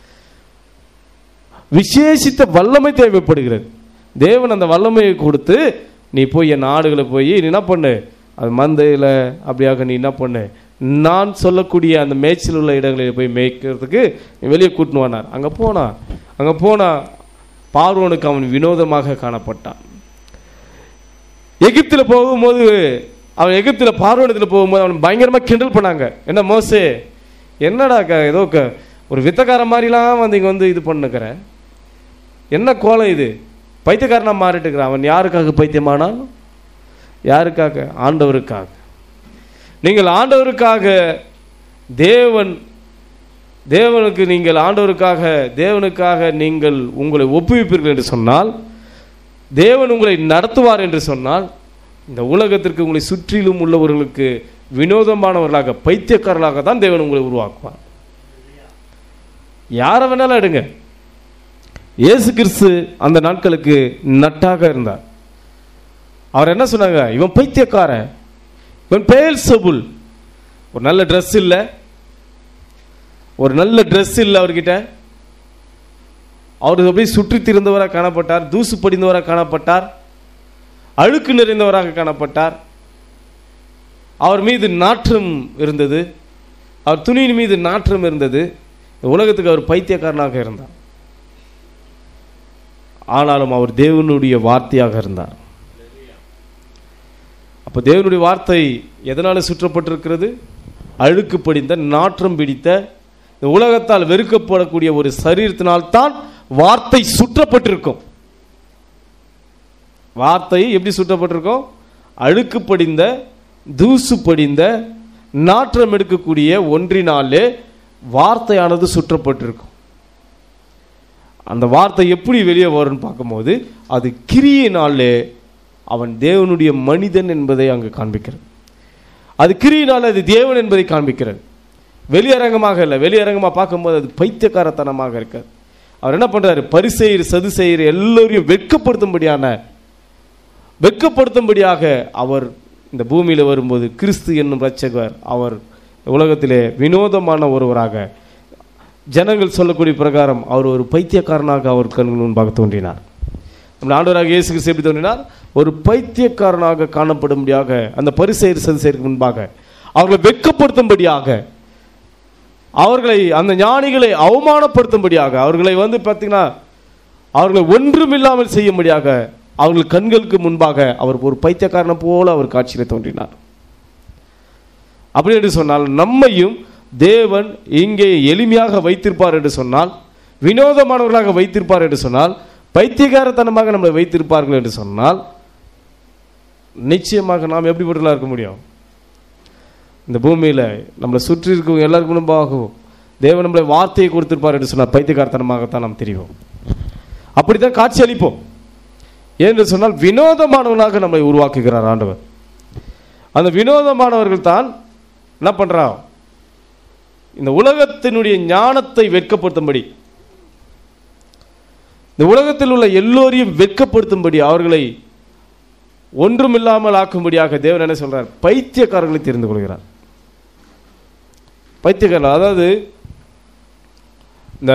விசேஷித்த வல்லமை தேவைப்படுகிறது தேவன் அந்த வல்லமையை கொடுத்து நீ போய் என் ஆடுகளை போய் நீ என்ன பண்ணு அது மந்தையில் அப்படியாக நீ என்ன பண்ணு நான் சொல்லக்கூடிய அந்த மேய்ச்சல் உள்ள இடங்களில் போய் மேய்க்கிறதுக்கு நீ வெளியே கூட்டின்னு வந்தார் அங்கே போனான் அங்கே போனா பார்வோனுக்கு அவன் வினோதமாக காணப்பட்டான் எகிப்தில் போகும்போது அவன் எகிப்தில் பார்வனத்தில் போகும்போது அவன் பயங்கரமாக கிண்டல் பண்ணாங்க என்ன மோசே என்னடா க ஏதோ க ஒரு வித்தக்கார மாதிரிலாம் வந்து இங்கே வந்து இது பண்ணுக்கிற என்ன கோலம் இது பைத்தியக்காரனா மாறிட்டு இருக்கிறான் அவன் யாருக்காக பைத்தியமானான் யாருக்காக ஆண்டவருக்காக நீங்கள் ஆண்டவருக்காக தேவன் தேவனுக்கு நீங்கள் ஆண்டவருக்காக தேவனுக்காக நீங்கள் உங்களை ஒப்புவிப்பீர்கள் என்று சொன்னால் தேவன் உங்களை நடத்துவார் என்று சொன்னால் இந்த உலகத்திற்கு உங்களை சுற்றிலும் உள்ளவர்களுக்கு வினோதமானவர்களாக பைத்தியக்காரர்களாக தான் தேவன் உங்களை உருவாக்குவார் யாரை வேணாலும் எடுங்க இயேசு கிறிஸ்து அந்த நாட்களுக்கு நட்டாக இருந்தார் அவர் என்ன சொன்னாங்க இவன் பைத்தியக்காரன் இவன் பேல் சபுல் ஒரு நல்ல ட்ரெஸ் இல்லை ஒரு நல்ல ட்ரெஸ் இல்லை அவர்கிட்ட அவர் அப்படியே சுற்றி திரிந்தவராக காணப்பட்டார் தூசு படிந்தவராக காணப்பட்டார் அழுக்கு நிறைந்தவராக காணப்பட்டார் அவர் மீது நாற்றம் இருந்தது அவர் துணியின் மீது நாற்றம் இருந்தது இந்த உலகத்துக்கு அவர் பைத்தியக்காரனாக இருந்தார் ஆனாலும் அவர் தேவனுடைய வார்த்தையாக இருந்தார் அப்ப தேவனுடைய வார்த்தை எதனால சுற்றப்பட்டிருக்கிறது அழுக்கு படிந்த நாற்றம் பிடித்த இந்த உலகத்தால் வெறுக்கப்படக்கூடிய ஒரு சரீரத்தினால் தான் வார்த்தை சுற்றப்பட்டிருக்கும் வார்த்தை எப்படி சுற்றப்பட்டிருக்கும் அழுக்கு படிந்த தூசு படிந்த நாற்றம் எடுக்கக்கூடிய ஒன்றினாலே வார்த்தையானது சுற்றப்பட்டிருக்கும் அந்த வார்த்தை எப்படி வெளியே வரும்னு பார்க்கும்போது அது கிரியினாலே அவன் தேவனுடைய மனிதன் என்பதை அங்கு காண்பிக்கிறது அது கிரியினால் அது தேவன் என்பதை காண்பிக்கிறது வெளியரங்கமாக இல்லை வெளியரங்கமாக பார்க்கும்போது அது பைத்தியக்காரத்தனமாக இருக்காது அவர் என்ன பண்றாரு பரிசெயர் சதுசெயர் எல்லோரையும் வெட்கப்படுத்தும்படியான வெட்கப்படுத்தும்படியாக அவர் இந்த பூமியில் வரும்போது கிறிஸ்து என்னும் இரட்சகர் அவர் உலகத்திலே வினோதமான ஒருவராக ஜனங்கள் சொல்லக்கூடிய பிரகாரம் அவர் ஒரு பைத்தியக்காரனாக அவர் கண்கள் முன்பாக தோன்றினார் நம்ம ஆண்டவராக இயேசு கிறிஸ்து எப்படி தோன்றினார் ஒரு பைத்தியக்காரனாக காணப்படும்படியாக அந்த பரிசெயர் சதுசெயருக்கு முன்பாக அவர்களை வெட்கப்படுத்தும்படியாக அவர்களை அந்த ஞானிகளை அவமானப்படுத்தும்படியாக அவர்களை வந்து பார்த்தீங்கன்னா அவர்களை ஒன்றுமில்லாமல் செய்யும்படியாக அவர்கள் கண்களுக்கு முன்பாக அவர் ஒரு பைத்தியக்காரனை போல அவர் காட்சியில் தோன்றினார் அப்படி என்று சொன்னால் நம்மையும் தேவன் இங்கே எளிமையாக வைத்திருப்பார் என்று சொன்னால் வினோதமானவர்களாக வைத்திருப்பார் என்று சொன்னால் பைத்தியகாரத்தனமாக நம்மளை வைத்திருப்பார்கள் என்று சொன்னால் நிச்சயமாக நாம் எப்படிப்பட்டவர்களாக இருக்க முடியும் இந்த பூமியில் நம்மளை சுற்றி இருக்கவங்க எல்லாருக்கும் முன்பாகவும் தேவன் நம்மளை வார்த்தையை கொடுத்திருப்பார் என்று சொன்னால் பைத்தியகாரத்தனமாகத்தான் நாம் தெரிவோம் அப்படித்தான் காட்சி அளிப்போம் ஏன்னு சொன்னால் வினோதமானவர்களாக நம்மை உருவாக்குகிறார் ஆண்டவர் அந்த வினோதமானவர்கள் தான் என்ன பண்றா இந்த உலகத்தினுடைய ஞானத்தை வெட்கப்படுத்தும்படி இந்த உலகத்தில் உள்ள எல்லோரையும் வெட்கப்படுத்தும்படி அவர்களை ஒன்றுமில்லாமல் ஆக்கும்படியாக தேவன் என்ன சொல்றார் பைத்தியக்காரர்களை தெரிந்து கொள்கிறார் பைத்தியக்காரர்கள் அதாவது இந்த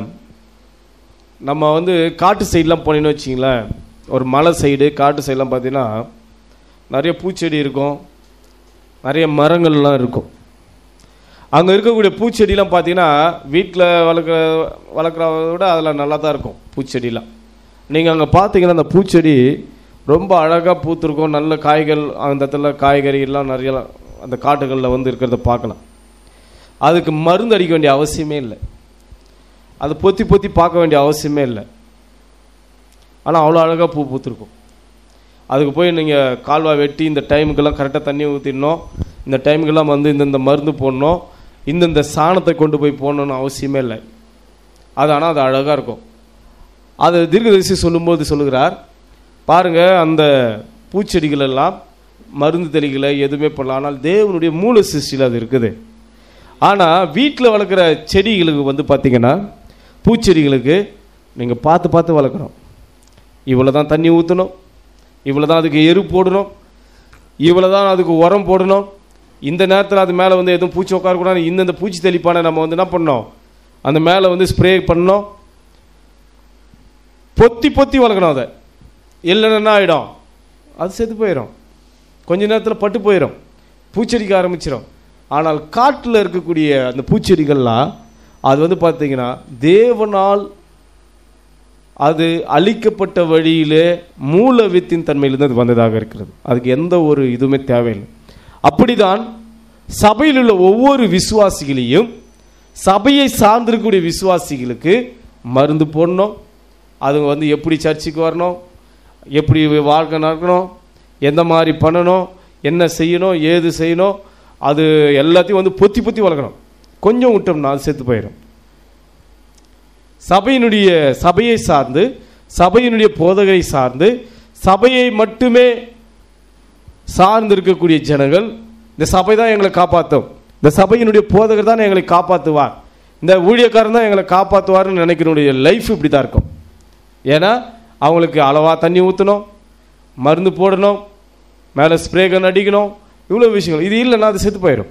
நம்ம வந்து காட்டு சைட்லாம் போனீங்கன்னு வச்சிங்களேன் ஒரு மலை சைடு காட்டு சைட்லாம் பார்த்தீங்கன்னா நிறைய பூச்செடி இருக்கும் நிறைய மரங்கள்லாம் இருக்கும் அங்கே இருக்கக்கூடிய பூச்செடிலாம் பார்த்தீங்கன்னா வீட்டில் வளர்க்குற வளர்க்குறத விட அதில் நல்லா தான் இருக்கும் பூச்செடிலாம் நீங்கள் அங்கே பார்த்தீங்கன்னா அந்த பூச்செடி ரொம்ப அழகாக பூத்திருக்கும் நல்ல காய்கள் அந்த இடத்துல காய்கறிலாம் நிறைய அந்த காட்டுகளில் வந்து இருக்கிறத பார்க்கலாம் அதுக்கு மருந்து அடிக்க வேண்டிய அவசியமே இல்லை அதை பொத்தி பொத்தி பார்க்க வேண்டிய அவசியமே இல்லை ஆனால் அவ்வளோ அழகாக பூ பூத்திருக்கும் அதுக்கு போய் நீங்கள் கால்வாய் வெட்டி இந்த டைமுக்கெல்லாம் கரெக்டாக தண்ணி ஊற்றிடணும் இந்த டைமுக்கெல்லாம் வந்து இந்தந்த மருந்து போடணும் இந்தந்த சாணத்தை கொண்டு போய் போடணும்னு அவசியமே இல்லை அது ஆனால் அது அழகாக இருக்கும் அது தீர்க்கதரிசி சொல்லும்போது சொல்லுகிறார் பாருங்க அந்த பூச்செடிகள் எல்லாம் மருந்து தெளிகளை எதுவுமே பண்ணலாம் ஆனால் தேவனுடைய மூல சிருஷ்டியில் அது இருக்குது ஆனால் வீட்டில் வளர்க்குற செடிகளுக்கு வந்து பார்த்தீங்கன்னா பூச்செடிகளுக்கு நீங்கள் பார்த்து பார்த்து வளர்க்கணும் இவ்வளோ தான் தண்ணி ஊற்றணும் இவ்வளோ தான் அதுக்கு எரு போடணும் இவ்வளோ தான் அதுக்கு உரம் போடணும் இந்த நேரத்தில் அது மேலே வந்து எதுவும் பூச்சி உட்காரக்கூடாது இந்தந்த பூச்சி தெளிப்பானை நம்ம வந்து என்ன பண்ணோம் அந்த மேலே வந்து ஸ்ப்ரே பண்ணோம் பொத்தி பொத்தி வளர்க்கணும் அதை இல்லைன்னா என்ன ஆகிடும் அது செத்து போயிடும் கொஞ்ச நேரத்தில் பட்டு போயிடும் பூச்செடிக்க ஆரம்பிச்சிடும் ஆனால் காட்டில் இருக்கக்கூடிய அந்த பூச்செடிகள்லாம் அது வந்து பார்த்தீங்கன்னா தேவனால் அது அழிக்கப்பட்ட வழியிலே மூல வித்தின் தன்மையிலிருந்து அது வந்ததாக இருக்கிறது அதுக்கு எந்த ஒரு இதுவுமே தேவையில்லை அப்படிதான் சபையில் உள்ள ஒவ்வொரு விசுவாசிகளையும் சபையை சார்ந்திருக்கக்கூடிய விசுவாசிகளுக்கு மருந்து போடணும் அதுங்க வந்து எப்படி சர்ச்சுக்கு வரணும் எப்படி வாழ்க்கை நடக்கணும் எந்த மாதிரி பண்ணணும் என்ன செய்யணும் ஏது செய்யணும் அது எல்லாத்தையும் வந்து பொத்தி பொத்தி வளர்க்கணும் கொஞ்சம் விட்டோம்னா அது செத்து போயிடும் சபையினுடைய சபையை சார்ந்து சபையினுடைய போதகரை சார்ந்து சபையை மட்டுமே சார்ந்து இருக்கக்கூடிய ஜனங்கள் இந்த சபை தான் எங்களை காப்பாற்றும் இந்த சபையினுடைய போதகர் தான் எங்களை காப்பாற்றுவார் இந்த ஊழியக்காரன் தான் எங்களை காப்பாற்றுவார்னு நினைக்கிறனுடைய லைஃப் இப்படி தான் இருக்கும் ஏன்னா அவங்களுக்கு அளவாக தண்ணி ஊற்றணும் மருந்து போடணும் மேலே ஸ்ப்ரே கன் அடிக்கணும் இவ்வளோ விஷயங்கள் இது இல்லைன்னா அது செத்து போயிடும்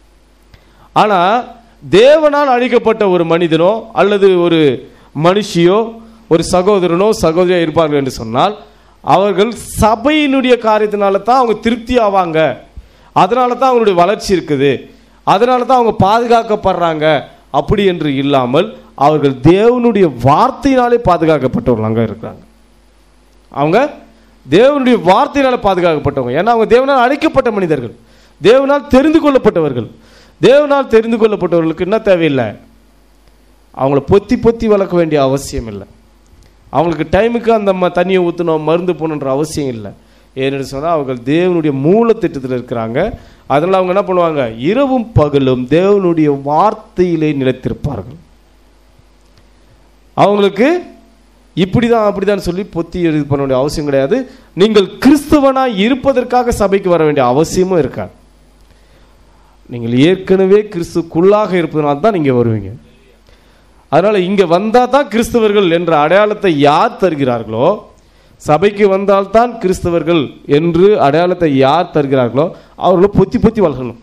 ஆனால் தேவனால் அழிக்கப்பட்ட ஒரு மனிதனோ அல்லது ஒரு மனுஷியோ ஒரு சகோதரனோ சகோதரியா இருப்பார்கள் என்று சொன்னால் அவர்கள் சபையினுடைய காரியத்தினால தான் அவங்க திருப்தி ஆவாங்க அதனால தான் அவங்களுடைய வளர்ச்சி இருக்குது அதனால தான் அவங்க பாதுகாக்கப்படுறாங்க அப்படி என்று இல்லாமல் அவர்கள் தேவனுடைய வார்த்தையினாலே பாதுகாக்கப்பட்டவர்கள் இருக்கிறாங்க அவங்க தேவனுடைய வார்த்தையினால பாதுகாக்கப்பட்டவங்க ஏன்னா அவங்க தேவனால் அழைக்கப்பட்ட மனிதர்கள் தேவனால் தெரிந்து கொள்ளப்பட்டவர்கள் தேவனால் தெரிந்து கொள்ளப்பட்டவர்களுக்கு என்ன தேவையில்லை அவங்கள பொத்தி பொத்தி வளர்க்க வேண்டிய அவசியம் இல்லை அவங்களுக்கு டைமுக்கு அந்த ம தண்ணியை ஊற்றணும் மருந்து போகணுன்ற அவசியம் இல்லை ஏன்னு சொன்னால் அவர்கள் தேவனுடைய மூல திட்டத்தில் இருக்கிறாங்க அதனால் அவங்க என்ன பண்ணுவாங்க இரவும் பகலும் தேவனுடைய வார்த்தையிலே நிலைத்திருப்பார்கள் அவங்களுக்கு இப்படி தான் அப்படி தான் சொல்லி பொத்தி இது பண்ண வேண்டிய அவசியம் கிடையாது நீங்கள் கிறிஸ்தவனாய் இருப்பதற்காக சபைக்கு வர வேண்டிய அவசியமும் இருக்காது நீங்கள் ஏற்கனவே கிறிஸ்துக்குள்ளாக இருப்பதனால தான் நீங்கள் வருவீங்க அதனால் இங்கே வந்தால் தான் கிறிஸ்தவர்கள் என்ற அடையாளத்தை யார் தருகிறார்களோ சபைக்கு வந்தால்தான் கிறிஸ்தவர்கள் என்று அடையாளத்தை யார் தருகிறார்களோ அவர்களை பொத்தி பொத்தி வளரணும்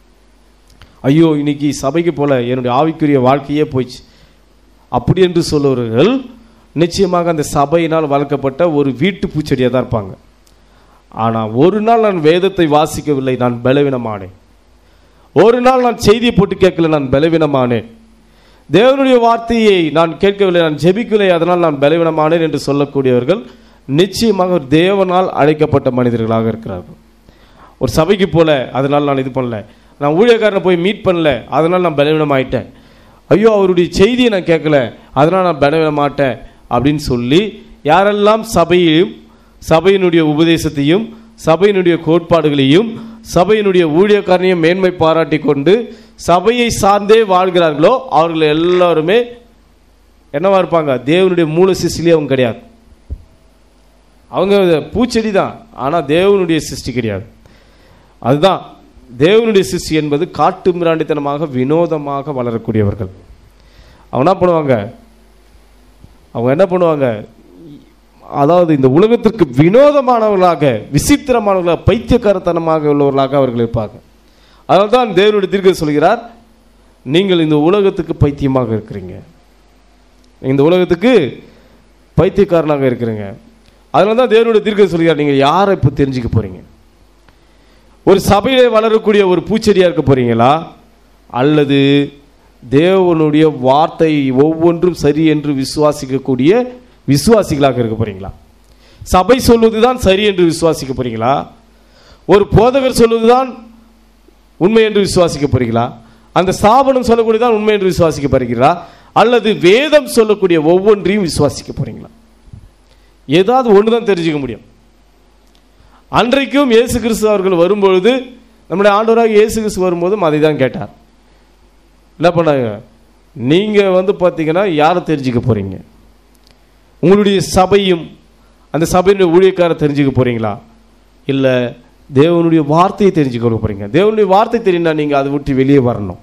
ஐயோ இன்னைக்கு சபைக்கு போல என்னுடைய ஆவிக்குரிய வாழ்க்கையே போயிடுச்சு அப்படி என்று சொல்லுவர்கள் நிச்சயமாக அந்த சபையினால் வளர்க்கப்பட்ட ஒரு வீட்டு பூச்செடியாக தான் இருப்பாங்க ஆனால் ஒரு நாள் நான் வேதத்தை வாசிக்கவில்லை நான் பலவீனமானேன் ஒரு நாள் நான் செய்தியை போட்டு கேட்கல நான் பலவீனமானேன் தேவனுடைய வார்த்தையை நான் கேட்கவில்லை நான் ஜெபிக்கவில்லை அதனால் நான் பலவீனமானேன் என்று சொல்லக்கூடியவர்கள் நிச்சயமாக ஒரு தேவனால் அழைக்கப்பட்ட மனிதர்களாக இருக்கிறார்கள் ஒரு சபைக்கு போல அதனால் நான் இது பண்ணல நான் ஊழியக்காரனை போய் மீட் பண்ணல அதனால் நான் பலவீனமாயிட்டேன் ஐயோ அவருடைய செய்தியை நான் கேட்கல அதனால் நான் பலவிட மாட்டேன் அப்படின்னு சொல்லி யாரெல்லாம் சபையையும் சபையினுடைய உபதேசத்தையும் சபையினுடைய கோட்பாடுகளையும் சபையினுடைய ஊழியக்காரனையும் மேன்மை பாராட்டி கொண்டு சபையை சார்ந்தே வாழ்கிறார்களோ அவர்கள் எல்லாருமே என்னவா இருப்பாங்க தேவனுடைய மூல சிசிலே அவங்க கிடையாது அவங்க பூச்செடி தான் ஆனால் தேவனுடைய சிருஷ்டி கிடையாது அதுதான் தேவனுடைய சிருஷ்டி என்பது காட்டு மிராண்டித்தனமாக வினோதமாக வளரக்கூடியவர்கள் அவங்க என்ன பண்ணுவாங்க அவங்க என்ன பண்ணுவாங்க அதாவது இந்த உலகத்திற்கு வினோதமானவர்களாக விசித்திரமானவர்களாக பைத்தியக்காரத்தனமாக உள்ளவர்களாக அவர்கள் இருப்பாங்க அதனால தான் தேவனுடைய தீர்க்க சொல்கிறார் நீங்கள் இந்த உலகத்துக்கு பைத்தியமாக இருக்கிறீங்க இந்த உலகத்துக்கு பைத்தியக்காரனாக இருக்கிறீங்க அதனால தான் தேவனுடைய தீர்க்க சொல்கிறார் நீங்கள் யாரை இப்போ தெரிஞ்சுக்க போறீங்க ஒரு சபையிலே வளரக்கூடிய ஒரு பூச்செடியாக இருக்க போறீங்களா அல்லது தேவனுடைய வார்த்தை ஒவ்வொன்றும் சரி என்று விசுவாசிக்கக்கூடிய விசுவாசிகளாக இருக்க போறீங்களா சபை சொல்வதுதான் சரி என்று விசுவாசிக்க போறீங்களா ஒரு போதகர் சொல்வதுதான் உண்மை என்று விசுவாசிக்க போறீங்களா அந்த ஸ்தாபனம் சொல்லக்கூடியதான் உண்மை என்று விசுவாசிக்க போறீங்களா அல்லது வேதம் சொல்லக்கூடிய ஒவ்வொன்றையும் விசுவாசிக்க போறீங்களா ஏதாவது ஒன்று தான் தெரிஞ்சுக்க முடியும் அன்றைக்கும் இயேசு கிறிஸ்து அவர்கள் வரும்பொழுது நம்முடைய ஆண்டவராக இயேசு கிறிஸ்து வரும்போதும் அதை தான் கேட்டார் என்ன பண்ணாங்க நீங்கள் வந்து பார்த்தீங்கன்னா யாரை தெரிஞ்சுக்க போறீங்க உங்களுடைய சபையும் அந்த சபையினுடைய ஊழியக்காரை தெரிஞ்சுக்க போறீங்களா இல்லை தேவனுடைய வார்த்தையை தெரிஞ்சுக்க போறீங்க தேவனுடைய வார்த்தை தெரியும்னா நீங்கள் அதை விட்டு வெளியே வரணும்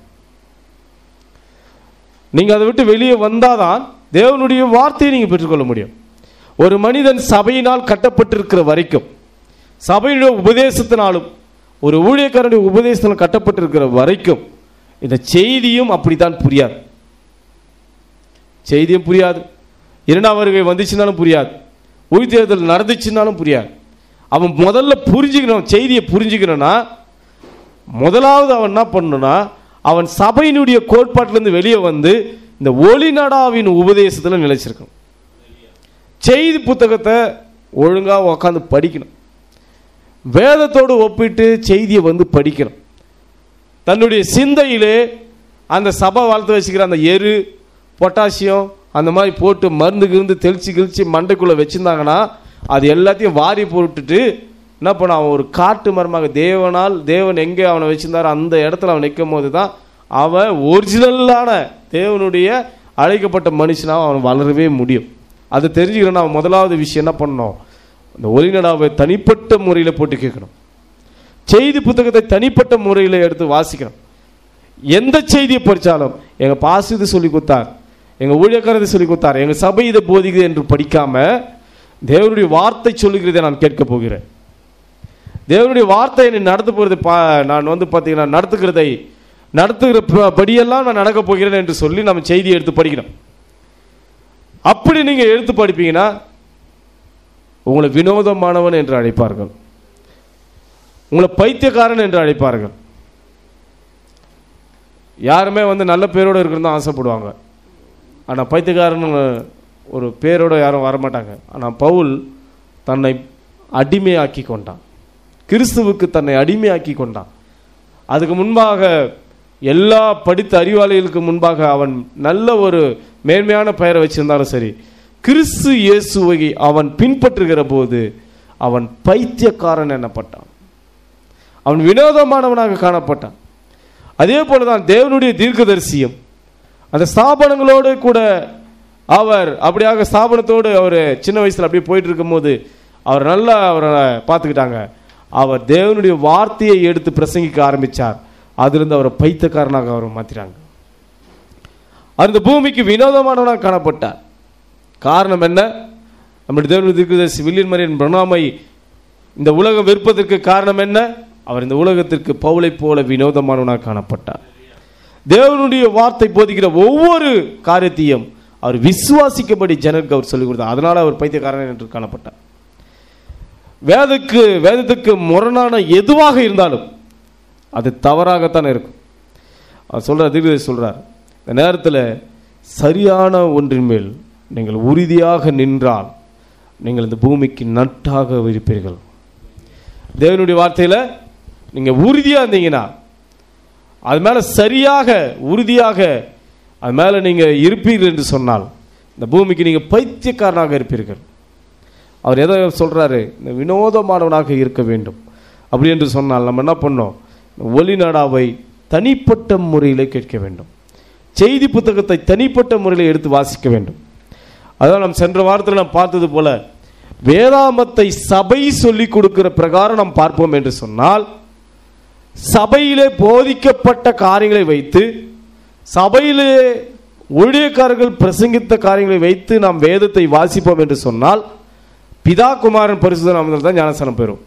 நீங்கள் அதை விட்டு வெளியே வந்தாதான் தேவனுடைய வார்த்தையை நீங்கள் பெற்றுக்கொள்ள முடியும் ஒரு மனிதன் சபையினால் கட்டப்பட்டிருக்கிற வரைக்கும் சபையினுடைய உபதேசத்தினாலும் ஒரு ஊழியக்காரனுடைய உபதேசத்தினால் கட்டப்பட்டிருக்கிற வரைக்கும் இந்த செய்தியும் அப்படித்தான் புரியாது செய்தியும் புரியாது இரண்டாம் வருகை வந்துச்சுனாலும் புரியாது உயிர்த்தேர்தல் நடந்துச்சுனாலும் புரியாது அவன் முதல்ல புரிஞ்சுக்கணும் செய்தியை புரிஞ்சுக்கணும்னா முதலாவது அவன் என்ன பண்ணணும்னா அவன் சபையினுடைய கோட்பாட்டிலேருந்து வெளியே வந்து இந்த ஒளிநடாவின் உபதேசத்தில் நிலைச்சிருக்கணும் செய்தி புத்தகத்தை ஒழுங்காக உக்காந்து படிக்கணும் வேதத்தோடு ஒப்பிட்டு செய்தியை வந்து படிக்கணும் தன்னுடைய சிந்தையிலே அந்த சபை வளர்த்து வச்சுக்கிற அந்த எரு பொட்டாசியம் அந்த மாதிரி போட்டு மருந்து கிருந்து தெளிச்சு கிழிச்சு மண்டைக்குள்ளே வச்சுருந்தாங்கன்னா அது எல்லாத்தையும் வாரி போட்டுட்டு என்ன பண்ண அவன் ஒரு காட்டு மரமாக தேவனால் தேவன் எங்கே அவனை வச்சிருந்தாரோ அந்த இடத்துல அவன் நிற்கும் போது தான் அவன் ஒரிஜினலான தேவனுடைய அழைக்கப்பட்ட மனுஷனாக அவன் வளரவே முடியும் அதை தெரிஞ்சுக்கணும்னா அவன் முதலாவது விஷயம் என்ன பண்ணணும் இந்த ஒலிநடாவை தனிப்பட்ட முறையில் போட்டு கேட்கணும் செய்தி புத்தகத்தை தனிப்பட்ட முறையில் எடுத்து வாசிக்கணும் எந்த செய்தியை படித்தாலும் எங்கள் பாசு இது சொல்லி கொடுத்தார் எங்கள் ஊழியக்காரர் இதை சொல்லி கொடுத்தார் எங்கள் சபை இதை போதிக்குது என்று படிக்காம தேவனுடைய வார்த்தை சொல்லுகிறதை நான் கேட்க போகிறேன் தேவனுடைய வார்த்தை என்னை நடத்த போகிறது பா நான் வந்து பார்த்தீங்கன்னா நடத்துகிறதை நடத்துகிற ப- படியெல்லாம் நான் நடக்க போகிறேன் என்று சொல்லி நம்ம செய்தியை எடுத்து படிக்கணும் அப்படி நீங்கள் எடுத்து படிப்பீங்கன்னா உங்களை வினோதமானவன் என்று அழைப்பார்கள் உங்களை பைத்தியக்காரன் என்று அழைப்பார்கள் யாருமே வந்து நல்ல பேரோட இருக்கணும் தான் ஆசைப்படுவாங்க ஆனால் பைத்தியக்காரன் ஒரு பேரோட யாரும் வரமாட்டாங்க ஆனால் பவுல் தன்னை அடிமையாக்கி கொண்டான் கிறிஸ்துவுக்கு தன்னை அடிமையாக்கி கொண்டான் அதுக்கு முன்பாக எல்லா படித்த அறிவாளிகளுக்கு முன்பாக அவன் நல்ல ஒரு மேன்மையான பெயரை வச்சிருந்தாலும் சரி கிறிஸ்து இயேசுவை அவன் பின்பற்றுகிற போது அவன் பைத்தியக்காரன் எனப்பட்டான் அவன் வினோதமானவனாக காணப்பட்டான் அதே போல தான் தேவனுடைய தீர்க்கதரிசியம் அந்த ஸ்தாபனங்களோடு கூட அவர் அப்படியாக ஸ்தாபனத்தோடு அவர் சின்ன வயசில் அப்படியே போயிட்டு இருக்கும்போது அவர் நல்லா அவரை பார்த்துக்கிட்டாங்க அவர் தேவனுடைய வார்த்தையை எடுத்து பிரசங்கிக்க ஆரம்பித்தார் அதிலிருந்து அவரை பைத்தியக்காரனாக அவரை மாற்றிட்டாங்க அந்த பூமிக்கு வினோதமானவனாக காணப்பட்டார் காரணம் என்ன நம்முடைய தேவனுடைய தீர்க்கதரிசி வில்லியன் மரியன் பிரணாமை இந்த உலகம் வெறுப்பதற்கு காரணம் என்ன அவர் இந்த உலகத்திற்கு பவுலை போல வினோதமானவனாக காணப்பட்டார் தேவனுடைய வார்த்தை போதிக்கிற ஒவ்வொரு காரியத்தையும் அவர் விசுவாசிக்கபடி ஜனருக்கு அவர் சொல்லிக் கொடுத்தார் அதனால அவர் பைத்தியக்காரன் என்று காணப்பட்டார் வேதத்துக்கு வேதத்துக்கு முரணான எதுவாக இருந்தாலும் அது தவறாகத்தான் இருக்கும் அவர் சொல்றார் தீர்க்கதரிசி சொல்றார் இந்த நேரத்தில் சரியான ஒன்றின் மேல் நீங்கள் உறுதியாக நின்றால் நீங்கள் இந்த பூமிக்கு நட்டாக இருப்பீர்கள் தேவனுடைய வார்த்தையில் நீங்கள் உறுதியாக இருந்தீங்கன்னா அது மேலே சரியாக உறுதியாக அது மேலே நீங்கள் இருப்பீர்கள் என்று சொன்னால் இந்த பூமிக்கு நீங்கள் பைத்தியக்காரனாக இருப்பீர்கள் அவர் எதை சொல்கிறாரு இந்த வினோதமானவனாக இருக்க வேண்டும் அப்படி என்று சொன்னால் நம்ம என்ன பண்ணோம் ஒலிநாடாவை தனிப்பட்ட முறையில் கேட்க வேண்டும் செய்தி புத்தகத்தை தனிப்பட்ட முறையில் எடுத்து வாசிக்க வேண்டும் அதான் நாம் சென்ற வாரத்தில் நாம் பார்த்தது போல வேதாமத்தை சபை சொல்லிக் கொடுக்கிற பிரகாரம் நாம் பார்ப்போம் என்று சொன்னால் சபையிலே போதிக்கப்பட்ட காரியங்களை வைத்து சபையிலே ஊழியக்காரர்கள் பிரசங்கித்த காரியங்களை வைத்து நாம் வேதத்தை வாசிப்போம் என்று சொன்னால் பிதா குமாரன் பரிசுத்த நாமத்தில் தான் ஞானசனம் பெறும்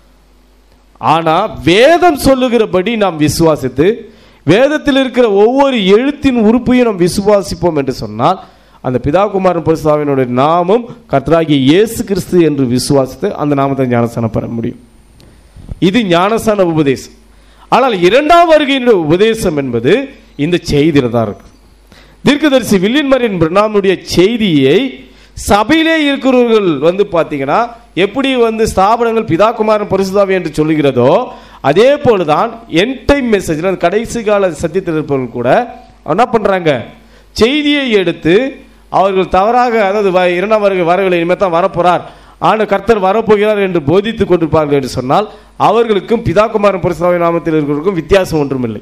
ஆனா வேதம் சொல்லுகிறபடி நாம் விசுவாசித்து வேதத்தில் இருக்கிற ஒவ்வொரு எழுத்தின் உறுப்பையும் நாம் விசுவாசிப்போம் என்று சொன்னால் அந்த பிதாகுமாரன் பரிசுத்தாவினுடைய நாமம் கர்த்தராகிய இயேசு கிறிஸ்து என்று விசுவாசித்து அந்த நாமத்தை ஞானஸ்தானம் பெற முடியும் இது ஞானஸ்தான உபதேசம் ஆனால் இரண்டாம் வருகையினுடைய உபதேசம் என்பது இந்த செய்தியில தான் இருக்கு தீர்க்கதரிசி வில்லியன் மரியன் பிரணாமுடைய செய்தியை சபையிலே இருக்கிறவர்கள் வந்து பார்த்தீங்கன்னா எப்படி வந்து ஸ்தாபனங்கள் பிதாகுமாரன் பரிசுதாவி என்று சொல்லுகிறதோ அதே போலதான் என் டைம் மெசேஜில் அந்த கடைசி கால சத்தியத்தில் இருப்பவர்கள் கூட என்ன பண்றாங்க செய்தியை எடுத்து அவர்கள் தவறாக அதாவது வ- இரண்டாம் வருகை வரவில்லை இனிமேல் தான் வரப்போறார் ஆனால் கர்த்தர் வரப்போகிறார் என்று போதித்துக் கொண்டிருப்பார்கள் என்று சொன்னால் அவர்களுக்கும் பிதாகுமாரன் பரிசுதாவி நாமத்தில் இருக்கிறவர்களுக்கும் வித்தியாசம் ஒன்றுமில்லை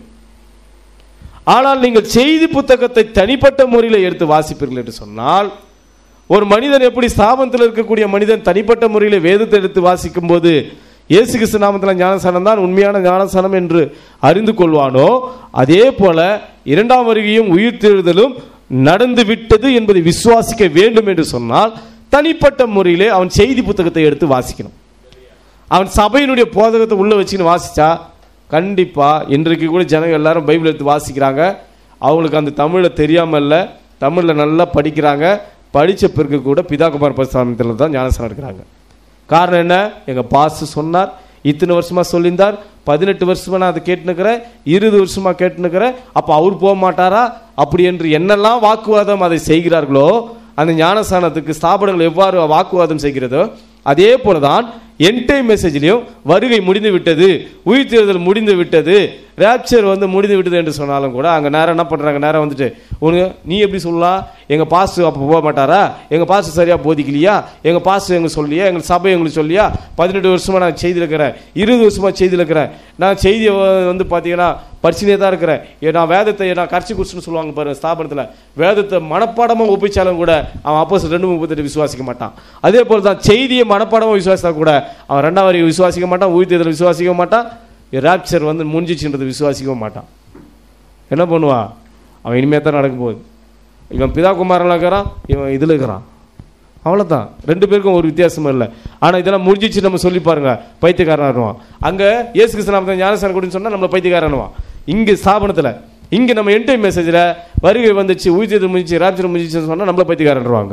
ஆனால் நீங்கள் செய்தி புத்தகத்தை தனிப்பட்ட முறையில் எடுத்து வாசிப்பீர்கள் என்று சொன்னால் ஒரு மனிதன் எப்படி ஸ்தாபனத்தில் இருக்கக்கூடிய மனிதன் தனிப்பட்ட முறையில் வேதத்தை எடுத்து வாசிக்கும் போது இயேசு கிறிஸ்து நாமத்தில் ஞானசானம் தான் உண்மையான ஞானசானம் என்று அறிந்து கொள்வானோ அதே போல இரண்டாம் வருகையும் உயிர்த்தெழுதலும் நடந்து விட்டது என்பதை விசுவாசிக்க வேண்டும் என்று சொன்னால் தனிப்பட்ட முறையிலே அவன் செய்தி புத்தகத்தை எடுத்து வாசிக்கணும் அவன் சபையினுடைய போதகத்தை உள்ள வச்சுன்னு வாசிச்சா கண்டிப்பா இன்றைக்கு கூட ஜனங்க எல்லாரும் பைபிள் எடுத்து வாசிக்கிறாங்க அவங்களுக்கு அந்த தமிழை தெரியாம இல்ல தமிழ்ல நல்லா படிக்கிறாங்க படிச்ச பிறகு கூட பிதாகுமார் பரிசாமத்தில் தான் ஞானசனம் எடுக்கிறாங்க காரணம் என்ன எங்க பாஸ் சொன்னார் இத்தனை வருஷமா சொல்லியிருந்தார் பதினெட்டு வருஷமா நான் அதை கேட்டுனுக்கிறேன் இருபது வருஷமா கேட்டுனுக்கிறேன் அப்ப அவர் போக மாட்டாரா அப்படி என்று என்னெல்லாம் வாக்குவாதம் அதை செய்கிறார்களோ அந்த ஞானஸ்தானத்துக்கு ஸ்தாபனங்கள் எவ்வாறு வாக்குவாதம் செய்கிறதோ அதே போலதான் என்டை மெசேஜ்லையும் வருகை முடிந்து விட்டது உயிர்த்தெழுதல் முடிந்து விட்டது ரேப்சர் வந்து முடிந்து விட்டது என்று சொன்னாலும் கூட அங்க நேரம் என்ன பண்றாங்க நேரம் வந்துட்டு உனக்கு நீ எப்படி சொல்லலாம் எங்க பாஸ் அப்ப போக மாட்டாரா எங்க பாஸ் சரியா போதிக்கலையா எங்க பாஸ் எங்க சொல்லியா எங்க சபை எங்களுக்கு சொல்லியா பதினெட்டு வருஷமா நான் செய்தி இருக்கிறேன் இருபது வருஷமா செய்தி இருக்கிறேன் நான் செய்தியை வந்து பாத்தீங்கன்னா படிச்சுனே தான் இருக்கிறேன் ஏ, நான் வேதத்தை நான் கரைச்சி குடிச்சுன்னு சொல்லுவாங்க பாருங்க ஸ்தாபனத்துல வேதத்தை மனப்பாடமா ஒப்பிச்சாலும் கூட அவன் அப்போ ரெண்டு முப்பத்தெட்டு விசுவாசிக்க மாட்டான் அதே போல தான் செய்தியை மனப்பாடமா விசுவாசித்தா கூட அவன் ரெண்டாம் வரைக்கும் விசுவாசிக்க மாட்டான் உயிர்த்தேர்தல் விசுவாசிக்க மாட்டான் ராப்சர் வந்து முடிஞ்சிச்சுன்றது விசுவாசிக்கவும் மாட்டான் என்ன பண்ணுவான் அவன் இனிமே தான் நடக்க போகுது இவன் பிதா குமாரன் இருக்கிறான் இவன் இதில் இருக்கிறான் அவ்வளோதான் ரெண்டு பேருக்கும் ஒரு வித்தியாசமும் இல்லை ஆனால் இதெல்லாம் முடிஞ்சிச்சு நம்ம சொல்லி பாருங்க பைத்தியக்காரனாருவான் அங்கே இயேசு கிறிஸ்து நாமத்தை ஞானசாரம் கொடுன்னு சொன்னால் நம்மளை பைத்தியக்காரனுவான் இங்கே ஸ்தாபனத்தில் இங்கே நம்ம என்டைம் மெசேஜில் வருகை வந்துச்சு உயிர்த்தது முடிஞ்சிச்சு ராப்சர் முடிஞ்சிச்சுன்னு சொன்னால் நம்மளை பைத்தியக்காரன்ருவாங்க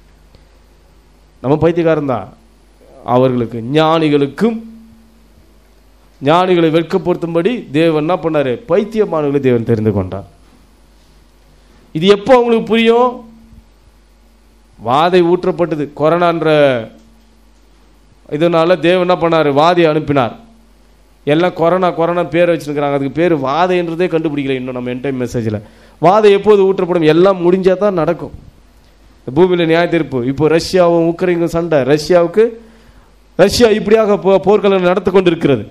நம்ம பைத்தியக்காரன் தான் அவர்களுக்கு ஞானிகளுக்கும் ஞானிகளை வெட்கப்படுத்தும்படி தேவன் என்ன பண்ணாரு பைத்தியமானவர்களை தேவன் தெரிந்து கொண்டார் இது எப்போ அவங்களுக்கு புரியும் வாதை ஊற்றப்பட்டது கொரோனான்ற இதனால தேவன் என்ன பண்ணாரு வாதியை அனுப்பினார் எல்லாம் கொரோனா கொரோனா பேர் வச்சிருக்கிறாங்க அதுக்கு பேர் வாதைன்றதே கண்டுபிடிக்கல இன்னும் நம்ம என்டைம் மெசேஜில் வாதை எப்போது ஊற்றப்படும் எல்லாம் முடிஞ்சா தான் நடக்கும் இந்த பூமியில் நியாய தீர்ப்பு இப்போ ரஷ்யாவும் உக்ரைனுக்கும் சண்டை ரஷ்யாவுக்கு ரஷ்யா இப்படியாக போ- போர்க்களம் நடத்தி கொண்டிருக்கிறது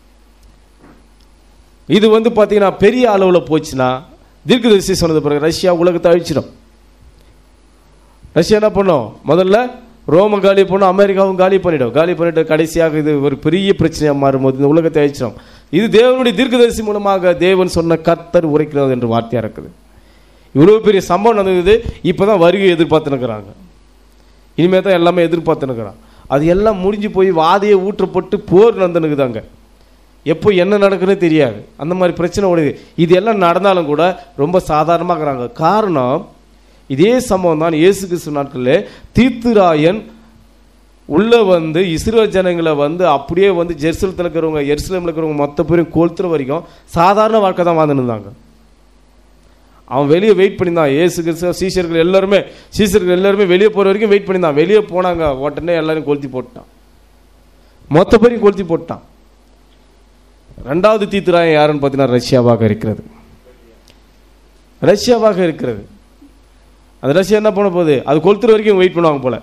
இது வந்து பார்த்தீங்கன்னா பெரிய அளவில் போச்சுன்னா தீர்க்கதரிசி சொன்னது பிறகு ரஷ்யா உலகத்தை அழிச்சிடும் ரஷ்யா என்ன பண்ணும் முதல்ல ரோம காலி பண்ணும் அமெரிக்காவும் காலி பண்ணிடும் காலி பண்ணிட்டு கடைசியாக இது ஒரு பெரிய பிரச்சனையாக மாறும்போது இந்த உலகத்தை அழிச்சிடும் இது தேவனுடைய தீர்க்கதரிசி மூலமாக தேவன் சொன்ன கர்த்தர் உரைக்கிறது என்று வார்த்தையா இருக்குது இவ்வளவு பெரிய சம்பவம் நடந்தது இப்பதான் வருகை எதிர்பார்த்துனுக்குறாங்க இனிமே தான் எல்லாமே எதிர்பார்த்துனுக்குறான் அது எல்லாம் முடிஞ்சு போய் வாதையை ஊற்றப்பட்டு போர் நடந்துனுக்குதாங்க எப்போ என்ன நடக்குன்னு தெரியாது அந்த மாதிரி பிரச்சனை ஓடுது இது எல்லாம் நடந்தாலும் கூட ரொம்ப சாதாரணமாகறாங்க காரணம் இதே சம்பவம் தான் இயேசு கிறிஸ்து நாட்களில் தீத்துராயன் உள்ள வந்து இஸ்ரேல் ஜனங்களை வந்து அப்படியே வந்து ஜெருசலத்தில் இருக்கிறவங்க எருசலேமில் இருக்கிறவங்க மொத்த பேரும் கொளுத்துற வரைக்கும் சாதாரண வாழ்க்கை தான் வாழ்ந்துன்னு இருந்தாங்க அவன் வெளியே வெயிட் பண்ணியிருந்தான் ஏசு கிறிஸ்து சீஷர்கள் எல்லாருமே சீஷர்கள் எல்லாருமே வெளியே போற வரைக்கும் வெயிட் பண்ணியிருந்தான் வெளியே போனாங்க உடனே எல்லாரும் கொளுத்தி போட்டான் மொத்த பேரையும் கொளுத்தி போட்டான் ரெண்டாவது தீத்துராயன் யாருன்னு பார்த்தீங்கன்னா ரஷ்யாவாக இருக்கிறது ரஷ்யாவாக இருக்கிறது அந்த ரஷ்யா என்ன பண்ண போகுது அது கொளுத்துற வரைக்கும் வெயிட் பண்ணுவாங்க போல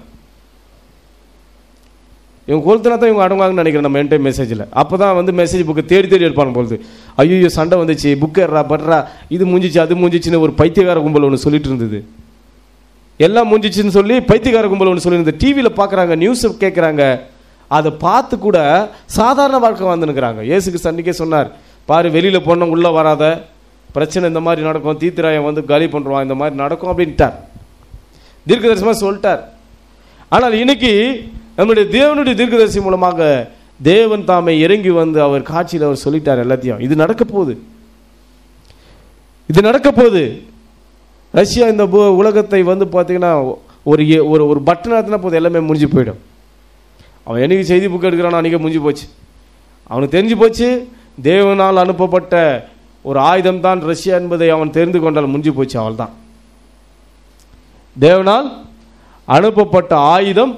இவங்க கொளுத்துனா தான் இவங்க அடங்குவாங்கன்னு நினைக்கிறேன் நம்ம என்டைம் மெசேஜில் அப்போ தான் வந்து மெசேஜ் புக்கு தேடி தேடி எடுப்பாங்க பொழுது ஐயோ சண்டை வந்துச்சு புக்கு ஏறா பட்றா இது முடிஞ்சிச்சு அது முடிஞ்சிச்சுன்னு ஒரு பைத்தியக்கார கும்பல் ஒன்று சொல்லிட்டு இருந்தது எல்லாம் முடிஞ்சிச்சுன்னு சொல்லி பைத்தியக்கார கும்பல் ஒன்று சொல்லியிருந்தது டிவியில் பார்க்குறாங்க நியூஸ் கேட்குறாங்க அதை பார்த்து கூட சாதாரண வாழ்க்கை வாழ்ந்துனுக்குறாங்க இயேசுக்கு சன்னிக்கே சொன்னார் பாரு வெளியில் போனோம் உள்ளே வராத பிரச்சனை இந்த மாதிரி நடக்கும் தீத்திராயம் வந்து காலி பண்ணுறான் இந்த மாதிரி நடக்கும் அப்படின்ட்டார் தீர்க்கதரிசனமாக சொல்லிட்டார் ஆனால் இன்னைக்கு நம்முடைய தேவனுடைய தீர்க்கதரிசி மூலமாக தேவன் தாமே இறங்கி வந்து அவர் காட்சியில் அவர் சொல்லிட்டார் எல்லாத்தையும் இது நடக்க போகுது இது நடக்க போகுது ரஷ்யா இந்த பூ- உலகத்தை வந்து பார்த்தீங்கன்னா ஒரு ஏ- ஒரு ஒரு பட்டன் நடத்தினா போதும் எல்லாமே முடிஞ்சு போயிடும் அவன் என்னைக்கு செய்தி புக் எடுக்கிறானோ அன்றைக்கி முடிஞ்சு போச்சு அவனுக்கு தெரிஞ்சு போச்சு தேவனால் அனுப்பப்பட்ட ஒரு ஆயுதம் தான் ரஷ்யா என்பதை அவன் தெரிந்து கொண்டால் முடிஞ்சு போச்சு அவள் தான் தேவனால் அனுப்பப்பட்ட ஆயுதம்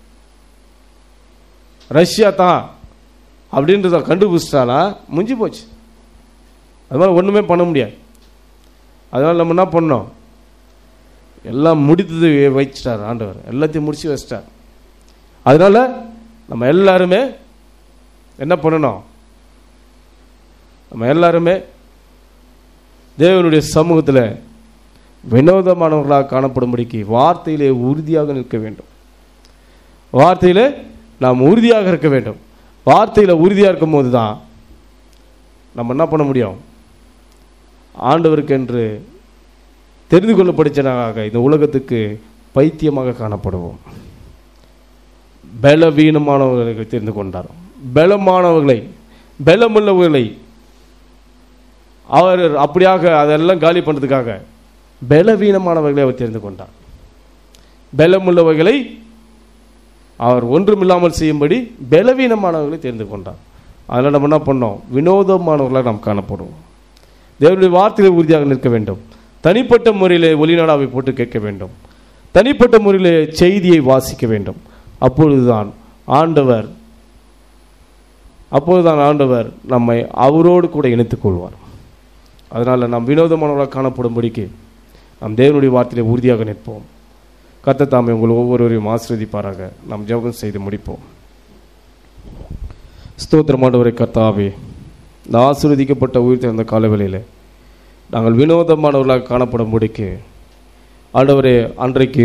ரஷ்யா தான் அப்படின்றத கண்டுபிடிச்சிட்டானா முடிஞ்சு போச்சு அது மாதிரி ஒன்றுமே பண்ண முடியாது அதனால் நம்ம என்ன பண்ணோம் எல்லாம் முடித்தது வச்சிட்டார் ஆண்டவர் எல்லாத்தையும் முடிச்சு வச்சிட்டார் அதனால நம்ம எல்லாருமே என்ன பண்ணணும் நம்ம எல்லாருமே தேவனுடைய சமூகத்தில் வினோதமானவர்களாக காணப்படும்படிக்கு வார்த்தையிலே உறுதியாக நிற்க வேண்டும் வார்த்தையிலே நாம் உறுதியாக இருக்க வேண்டும் வார்த்தையில் உறுதியாக இருக்கும்போது தான் நம்ம என்ன பண்ண முடியும் ஆண்டவருக்கென்று தெரிந்து கொள்ளப்படுச்சனாக இந்த உலகத்துக்கு பைத்தியமாக காணப்படுவோம் பலவீனமானவர்களை தெரிந்து கொண்டார் பலமானவர்களை பலமுள்ளவர்களை அவர் அப்படியாக அதெல்லாம் காலி பண்ணுறதுக்காக பலவீனமானவர்களை அவர் தெரிந்து கொண்டார் பலமுள்ளவர்களை அவர் ஒன்றுமில்லாமல் செய்யும்படி பலவீனமானவர்களை தெரிந்து கொண்டார் அதனால் நம்ம என்ன பண்ணோம் வினோதமானவர்களாக நாம் காணப்படுவோம் தேவனுடைய வார்த்தைகளை உறுதியாக நிற்க வேண்டும் தனிப்பட்ட முறையிலே ஒளிநாடாவை போட்டு கேட்க வேண்டும் தனிப்பட்ட முறையிலே செய்தியை வாசிக்க வேண்டும் அப்பொழுதுதான் ஆண்டவர் அப்பொழுதுதான் ஆண்டவர் நம்மை அவரோடு கூட இணைத்துக் கொள்வார் அதனால் நாம் வினோதமானவர்களாக காணப்படும்படிக்கு நாம் தேவனுடைய வார்த்தையிலே உறுதியாக நிற்போம் கத்த தாமே உங்கள் ஒவ்வொருவரையும் ஆசிர்வதிப்பாராக நாம் ஜெபம் செய்து முடிப்போம் ஸ்தோத்திரமானவரை கர்த்தாவே இந்த ஆசீர்வதிக்கப்பட்ட உயிர் திறந்த காலவேளையில் நாங்கள் வினோதமானவர்களாக காணப்படும்படிக்கு ஆண்டவரே அன்றைக்கு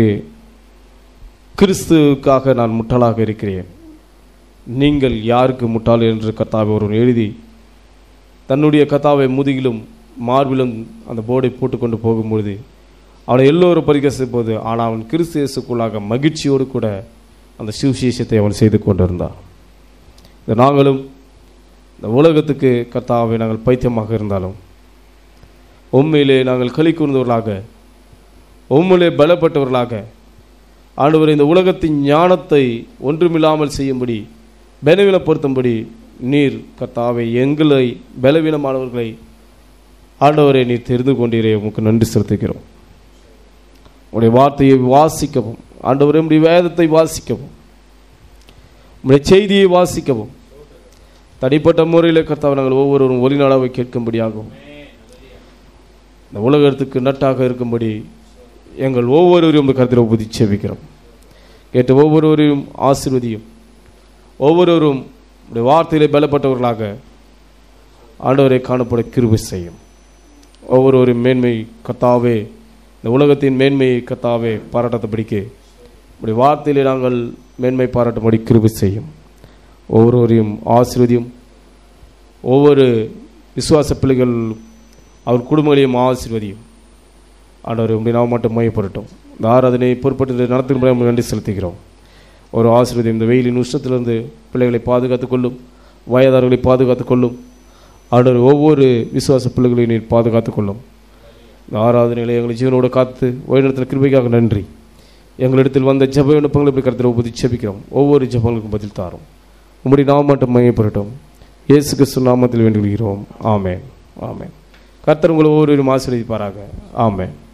கிறிஸ்துவுக்காக நான் முட்டாளாக இருக்கிறேன் நீங்கள் யாருக்கு முட்டாள் என்று கர்த்தாவை ஒருவன் எழுதி தன்னுடைய கத்தாவை முதுகிலும் மார்பிலும் அந்த போர்டை போட்டுக்கொண்டு போகும்பொழுது அவனை எல்லோரும் பரிகசித்த போது ஆனால் அவன் கிறிஸ்து இயேசுக்குள்ளாக மகிழ்ச்சியோடு கூட அந்த சுவிசேஷத்தை அவன் செய்து கொண்டிருந்தான் இந்த நாங்களும் இந்த உலகத்துக்கு கர்த்தாவை நாங்கள் பைத்தியமாக இருந்தாலும் உண்மையிலே நாங்கள் களி கூர்ந்தவர்களாக உண்மையிலே பலப்பட்டவர்களாக ஆண்டவர் இந்த உலகத்தின் ஞானத்தை ஒன்றுமில்லாமல் செய்யும்படி பலவீனப்படுத்தும்படி நீர் கர்த்தாவை எங்களை பலவீனமானவர்களை ஆண்டவரை நீர் தெரிந்து கொண்டீரே உமக்கு நன்றி செலுத்துகிறோம் உடைய வார்த்தையை வாசிக்கவும் ஆண்டவரே உடைய வேதத்தை வாசிக்கவும் உடைய செய்தியை வாசிக்கவும் தனிப்பட்ட முறையில் கர்த்தாவை நாங்கள் ஒவ்வொருவரும் ஒலிநாளாவை கேட்கும்படியாகவும் இந்த உலகத்துக்கு நட்டாக இருக்கும்படி எங்கள் ஒவ்வொருவரையும் உங்கள் கருத்தில் உபதி செவிக்கிறோம் கேட்ட ஒவ்வொருவரையும் ஆசீர்வதியும் ஒவ்வொருவரும் உடைய வார்த்தையிலே பலப்பட்டவர்களாக ஆண்டவரை காணப்பட கிருபை செய்யும் ஒவ்வொருவரின் மேன்மை கத்தாவே இந்த உலகத்தின் மேன்மையை கத்தாவே பாராட்டத்தபடிக்கு உடைய வார்த்தையிலே நாங்கள் மேன்மை பாராட்டும்படி கிருபை செய்யும் ஒவ்வொருவரையும் ஆசீர்வதியும் ஒவ்வொரு விசுவாச பிள்ளைகள் அவர் குடும்பங்களையும் ஆசீர்வதியும் ஆண்டவர் உடைய நாம மட்டும் மையப்படட்டும் இந்த ஆராதனை பொறுப்பட்டு நடத்துகிற நன்றி செலுத்துகிறோம் ஒரு ஆசீர்வதியும் இந்த வெயிலின் உஷ்ணத்திலிருந்து பிள்ளைகளை பாதுகாத்துக் கொள்ளும் வயதார்களை பாதுகாத்துக் கொள்ளும் ஆண்டவர் ஒவ்வொரு விசுவாச பிள்ளைகளையும் நீர் பாதுகாத்துக் கொள்ளும் இந்த ஆராதனைகளை எங்களை ஜீவனோடு காத்து வழிநடத்தின கிருபைக்காக நன்றி எங்களிடத்தில் வந்த ஜெப விண்ணப்பங்களை இப்படி கருத்தில் ஒப்புதி ஜெபிக்கிறோம் ஒவ்வொரு ஜெபங்களுக்கும் பதில் தாரும் உம்முடைய நாம மட்டும் மையப்படட்டும் இயேசு கிறிஸ்து நாமத்தில் வேண்டுகிறோம் ஆமென் ஆமென் கர்த்தர் உங்களை ஒவ்வொருவரும் ஆசீர்வதிப்பாராக ஆமென்